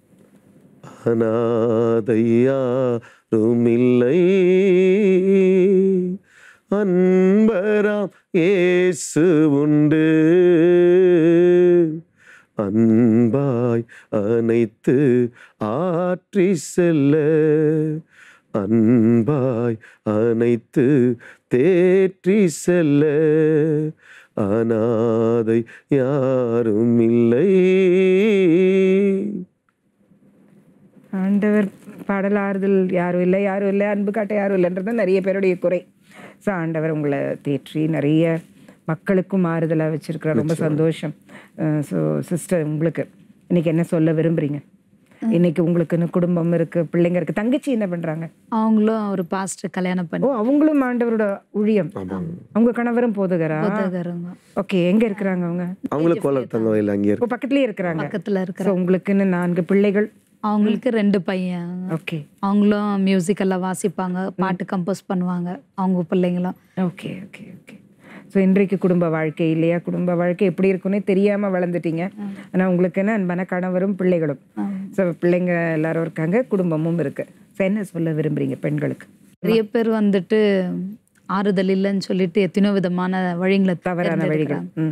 அநாதையாருமில்லை அன்பராம் இயேசு உண்டு அன்பாய் அனைத்து ஆற்றி செல்ல அன்பாய் அனைத்து தேற்றி செல்ல அநாதை யாரும் இல்லை
ஆண்டவர் பாடல் ஆறுதல் யாரும் இல்லை யாரும் இல்லை அன்பு காட்ட யாரும் இல்லைன்றது தான் நிறைய பேருடைய குறை ஸோ ஆண்டவர் உங்களை தேற்றி நிறைய மக்களுக்கும் ஆறுதலாக வச்சிருக்கிறார் ரொம்ப சந்தோஷம் ஸோ சிஸ்டர் உங்களுக்கு இன்னைக்கு என்ன சொல்ல விரும்புறீங்க இன்னைக்கு உங்களுக்குன்னு குடும்பம் இருக்கு பிள்ளைங்க இருக்கு தங்கச்சி என்ன பண்றாங்க
அவங்களும் ஒரு பாஸ்டர் கல்யாணம்
ஓ
பண்ணி
அவங்களும் ஆண்டவரோட ஊழியம் அவங்க கணவரும் போதுகரா
போதகருங்க
ஓகே எங்க இருக்கிறாங்க அவங்க
அவங்களும் கோலர் தங்க வயல் அங்கேயே
இப்போ பக்கத்துலயே இருக்கிறாங்க
பக்கத்துல இருக்கிற
ஸோ உங்களுக்குன்னு நான்கு பிள்ளைகள்
அவங்களுக்கு ரெண்டு பையன்
ஓகே
அவங்களும் மியூசிக் எல்லாம் வாசிப்பாங்க பாட்டு கம்போஸ் பண்ணுவாங்க அவங்க பிள்ளைங்களும்
ஓகே ஓகே ஓகே ஸோ இன்றைக்கு குடும்ப வாழ்க்கை இல்லையா குடும்ப வாழ்க்கை எப்படி இருக்குன்னே தெரியாம வளர்ந்துட்டீங்க ஆனா உங்களுக்குன்னு அன்பான கணவரும் பிள்ளைகளும் ஸோ பிள்ளைங்க எல்லாரும் இருக்காங்க குடும்பமும் இருக்கு ஸோ என்ன சொல்ல விரும்புறீங்க பெண்களுக்கு
நிறைய பேர் வந்துட்டு ஆறுதல் இல்லைன்னு சொல்லிட்டு எத்தனையோ விதமான வழிங்களை
தவறான வழிகள்
தேர்ந்தெடுக்கிறாங்க.
ம்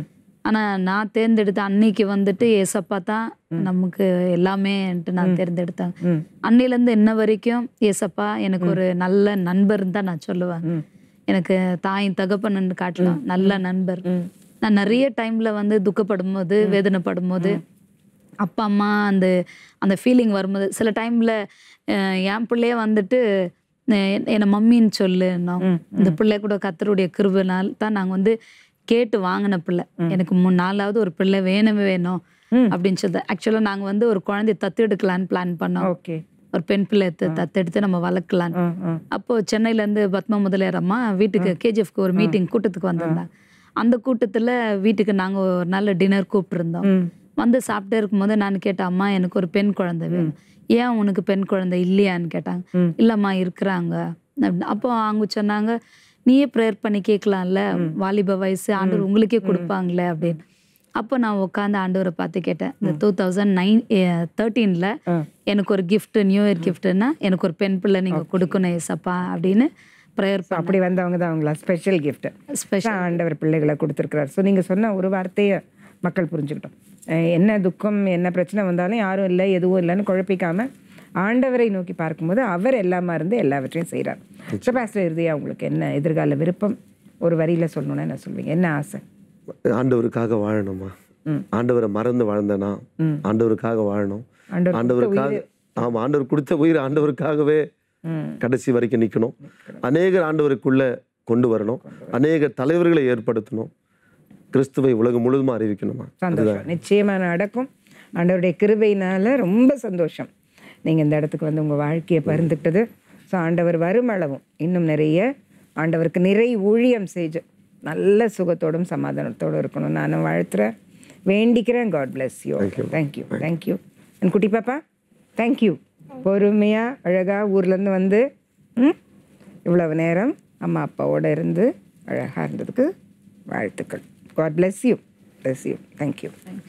ஆனா நான் தேர்ந்தெடுத்த அன்னைக்கு வந்துட்டு ஏசப்பா தான் நமக்கு எல்லாமேன்ட்டு நான் தேர்ந்தெடுத்தேன்
ம்.
அன்னையிலேருந்து இன்ன வரைக்கும் ஏசப்பா எனக்கு ஒரு நல்ல நண்பர்னு தான் நான் சொல்லுவேன் எனக்கு தாயின் தகப்பன்னு காட்டலாம் நல்ல நண்பர் நான் நிறைய டைம்ல வந்து துக்கப்படும் போது வேதனைப்படும் போது அப்பா அம்மா அந்த அந்த ஃபீலிங் வரும்போது சில டைம்ல அஹ், என் பிள்ளைய வந்துட்டு அஹ், என்னை மம்மின்னு சொல்லு இந்த பிள்ளை கூட கத்தருடைய கிருபனால் தான் நாங்க வந்து கேட்டு வாங்கின பிள்ளை எனக்கு மூணு நாலாவது ஒரு பிள்ளை வேணும் வேணும் அப்படின்னு சொல்லி ஆக்சுவலாக நாங்க வந்து ஒரு குழந்தைய தத்தெடுக்கலான்னு பிளான் பண்ணோம்
ஓகே
ஒரு பெண் பிள்ளை எடுத்து தத்தெடுத்து நம்ம வளர்க்கலான்னு
ம் ம்
அப்போ சென்னையில இருந்து பத்மா முதலியார் அம்மா வீட்டுக்கு கேஜிஎஃப்க்கு ஒரு மீட்டிங் கூட்டத்துக்கு வந்திருந்தாங்க அந்த கூட்டத்துல வீட்டுக்கு நாங்க ஒரு நல்ல டின்னர் கூப்பிட்டுருந்தோம்
ம்.
வந்து சாப்பிட்டே இருக்கும்போது நான் கேட்டேன் அம்மா எனக்கு ஒரு பெண் குழந்தை வேணும் ஏன் உனக்கு பெண் குழந்தை இல்லையான்னு கேட்டாங்க இல்லம்மா இருக்கிறாங்க அப்படின்னு. அப்போ அவங்க சொன்னாங்க நீயே ப்ரேயர் பண்ணி கேட்கலாம்ல வாலிப வயசு ஆண்டவர் உங்களுக்கே கொடுப்பாங்களே அப்படின்னு அப்போ நான் உட்காந்து ஆண்டவரை பார்த்து கேட்டேன் இந்த டூ தௌசண்ட் நைன் தேர்ட்டீனில் எனக்கு ஒரு gift நியூ இயர் கிஃப்ட்னா எனக்கு ஒரு பெண் பிள்ளை நீங்க கொடுக்கணும் ஏசப்பா அப்படின்னு ப்ரேயர்
ஸோ அப்படி வந்தவங்க தான் அவங்களா ஸ்பெஷல் கிஃப்ட்
ஸ்பெஷல்
ஆண்டவர் பிள்ளைகளை கொடுத்துருக்கிறார் ஸோ நீங்கள் சொன்ன ஒரு வார்த்தையை மக்கள் புரிஞ்சுக்கிட்டோம் அஹ் என்ன துக்கம் என்ன பிரச்சனை வந்தாலும் யாரும் இல்லை எதுவும் இல்லைன்னு குழப்பிக்காம ஆண்டவரை நோக்கி பார்க்கும்போது அவர் எல்லாமா இருந்து எல்லாவற்றையும் செய்கிறார் ஸோ பாஸ்டர் இறுதியா உங்களுக்கு என்ன எதிர்கால விருப்பம் ஒரு வரியில சொல்லணும்னா என்ன சொல்வீங்க என்ன ஆசை
ஆண்டவருக்காக வாழணுமா ஆண்டவரை மறந்து வாழ்ந்தனா ஆண்டவருக்காக வாழணும்
ஆண்டவர்
ஆண்டவருக்காக ஆமா ஆண்டவர் கொடுத்த உயிர் ஆண்டவருக்காகவே கடைசி வரைக்கும் நிக்கணும் அநேகர் ஆண்டவருக்குள்ள கொண்டு வரணும் அநேக தலைவர்களை ஏற்படுத்தணும் கிறிஸ்துவை உலகம் முழுதுமா அறிவிக்கணுமா
சந்தோஷம் நிச்சயமா நடக்கும் ஆண்டவருடைய கிருபையினால ரொம்ப சந்தோஷம் நீங்க இந்த இடத்துக்கு வந்து உங்க வாழ்க்கையை பகிர்ந்துக்கிட்டது ஸோ ஆண்டவர் வருமளவும் இன்னும் நிறைய ஆண்டவருக்கு நிறை ஊழியம் செஞ்சு நல்ல சுகத்தோடும் சமாதானத்தோடும் இருக்கணும் நானும் வாழ்த்துறேன் வேண்டிக்கிறேன் God bless you thank you thank you என் குட்டி பாப்பா தேங்க்யூ பொறுமையா அழகா ஊர்ல இருந்து வந்து ம் இவ்வளவு நேரம் அம்மா அப்பாவோட இருந்து அழகா இருந்ததுக்கு வாழ்த்துக்கள் God bless you bless you thank you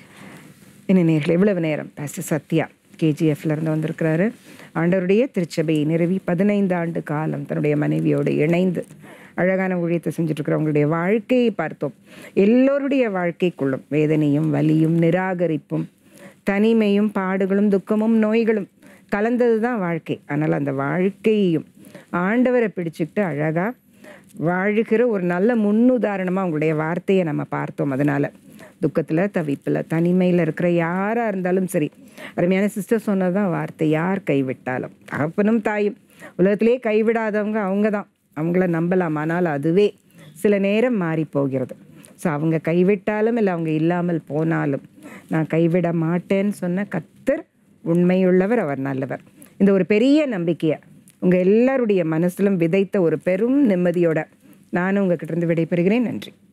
என்ன நேரில் இவ்வளவு நேரம் பாஸ்டர் சத்யா கேஜிஎஃப்ல இருந்து வந்திருக்கிறாரு ஆண்டவருடைய திருச்சபையை நிறுவி பதினைந்து ஆண்டு காலம் தன்னுடைய மனைவியோடு இணைந்து அழகான ஊழியத்தை செஞ்சுட்டு இருக்கிறவங்களுடைய வாழ்க்கையை பார்த்தோம் எல்லோருடைய வாழ்க்கைக்குள்ளும் வேதனையும் வலியும் நிராகரிப்பும் தனிமையும் பாடுகளும் துக்கமும் நோய்களும் கலந்தது தான் வாழ்க்கை ஆனால் அந்த வாழ்க்கையையும் ஆண்டவரை பிடிச்சிக்கிட்டு அழகா வாழுகிற ஒரு நல்ல முன்னுதாரணமா உங்களுடைய வார்த்தையை நம்ம பார்த்தோம் அதனால துக்கத்துல தவிப்புல தனிமையில இருக்கிற யாரா இருந்தாலும் சரி அருமையான சிஸ்டர் சொன்னதுதான் வார்த்தை யார் கைவிட்டாலும் தகப்பனும் தாயும் உலகத்திலே கைவிடாதவங்க அவங்க தான் அவங்கள நம்பலாம் ஆனால் அதுவே சில நேரம் மாறி போகிறது ஸோ அவங்க கைவிட்டாலும் இல்லை அவங்க இல்லாமல் போனாலும் நான் கைவிட மாட்டேன்னு சொன்ன கத்தர் உண்மையுள்ளவர் அவர் நல்லவர் இந்த ஒரு பெரிய நம்பிக்கையை உங்கள் எல்லாருடைய மனசிலும் விதைத்த ஒரு பெரும் நிம்மதியோட நானும் உங்ககிட்ட இருந்து விடைபெறுகிறேன் நன்றி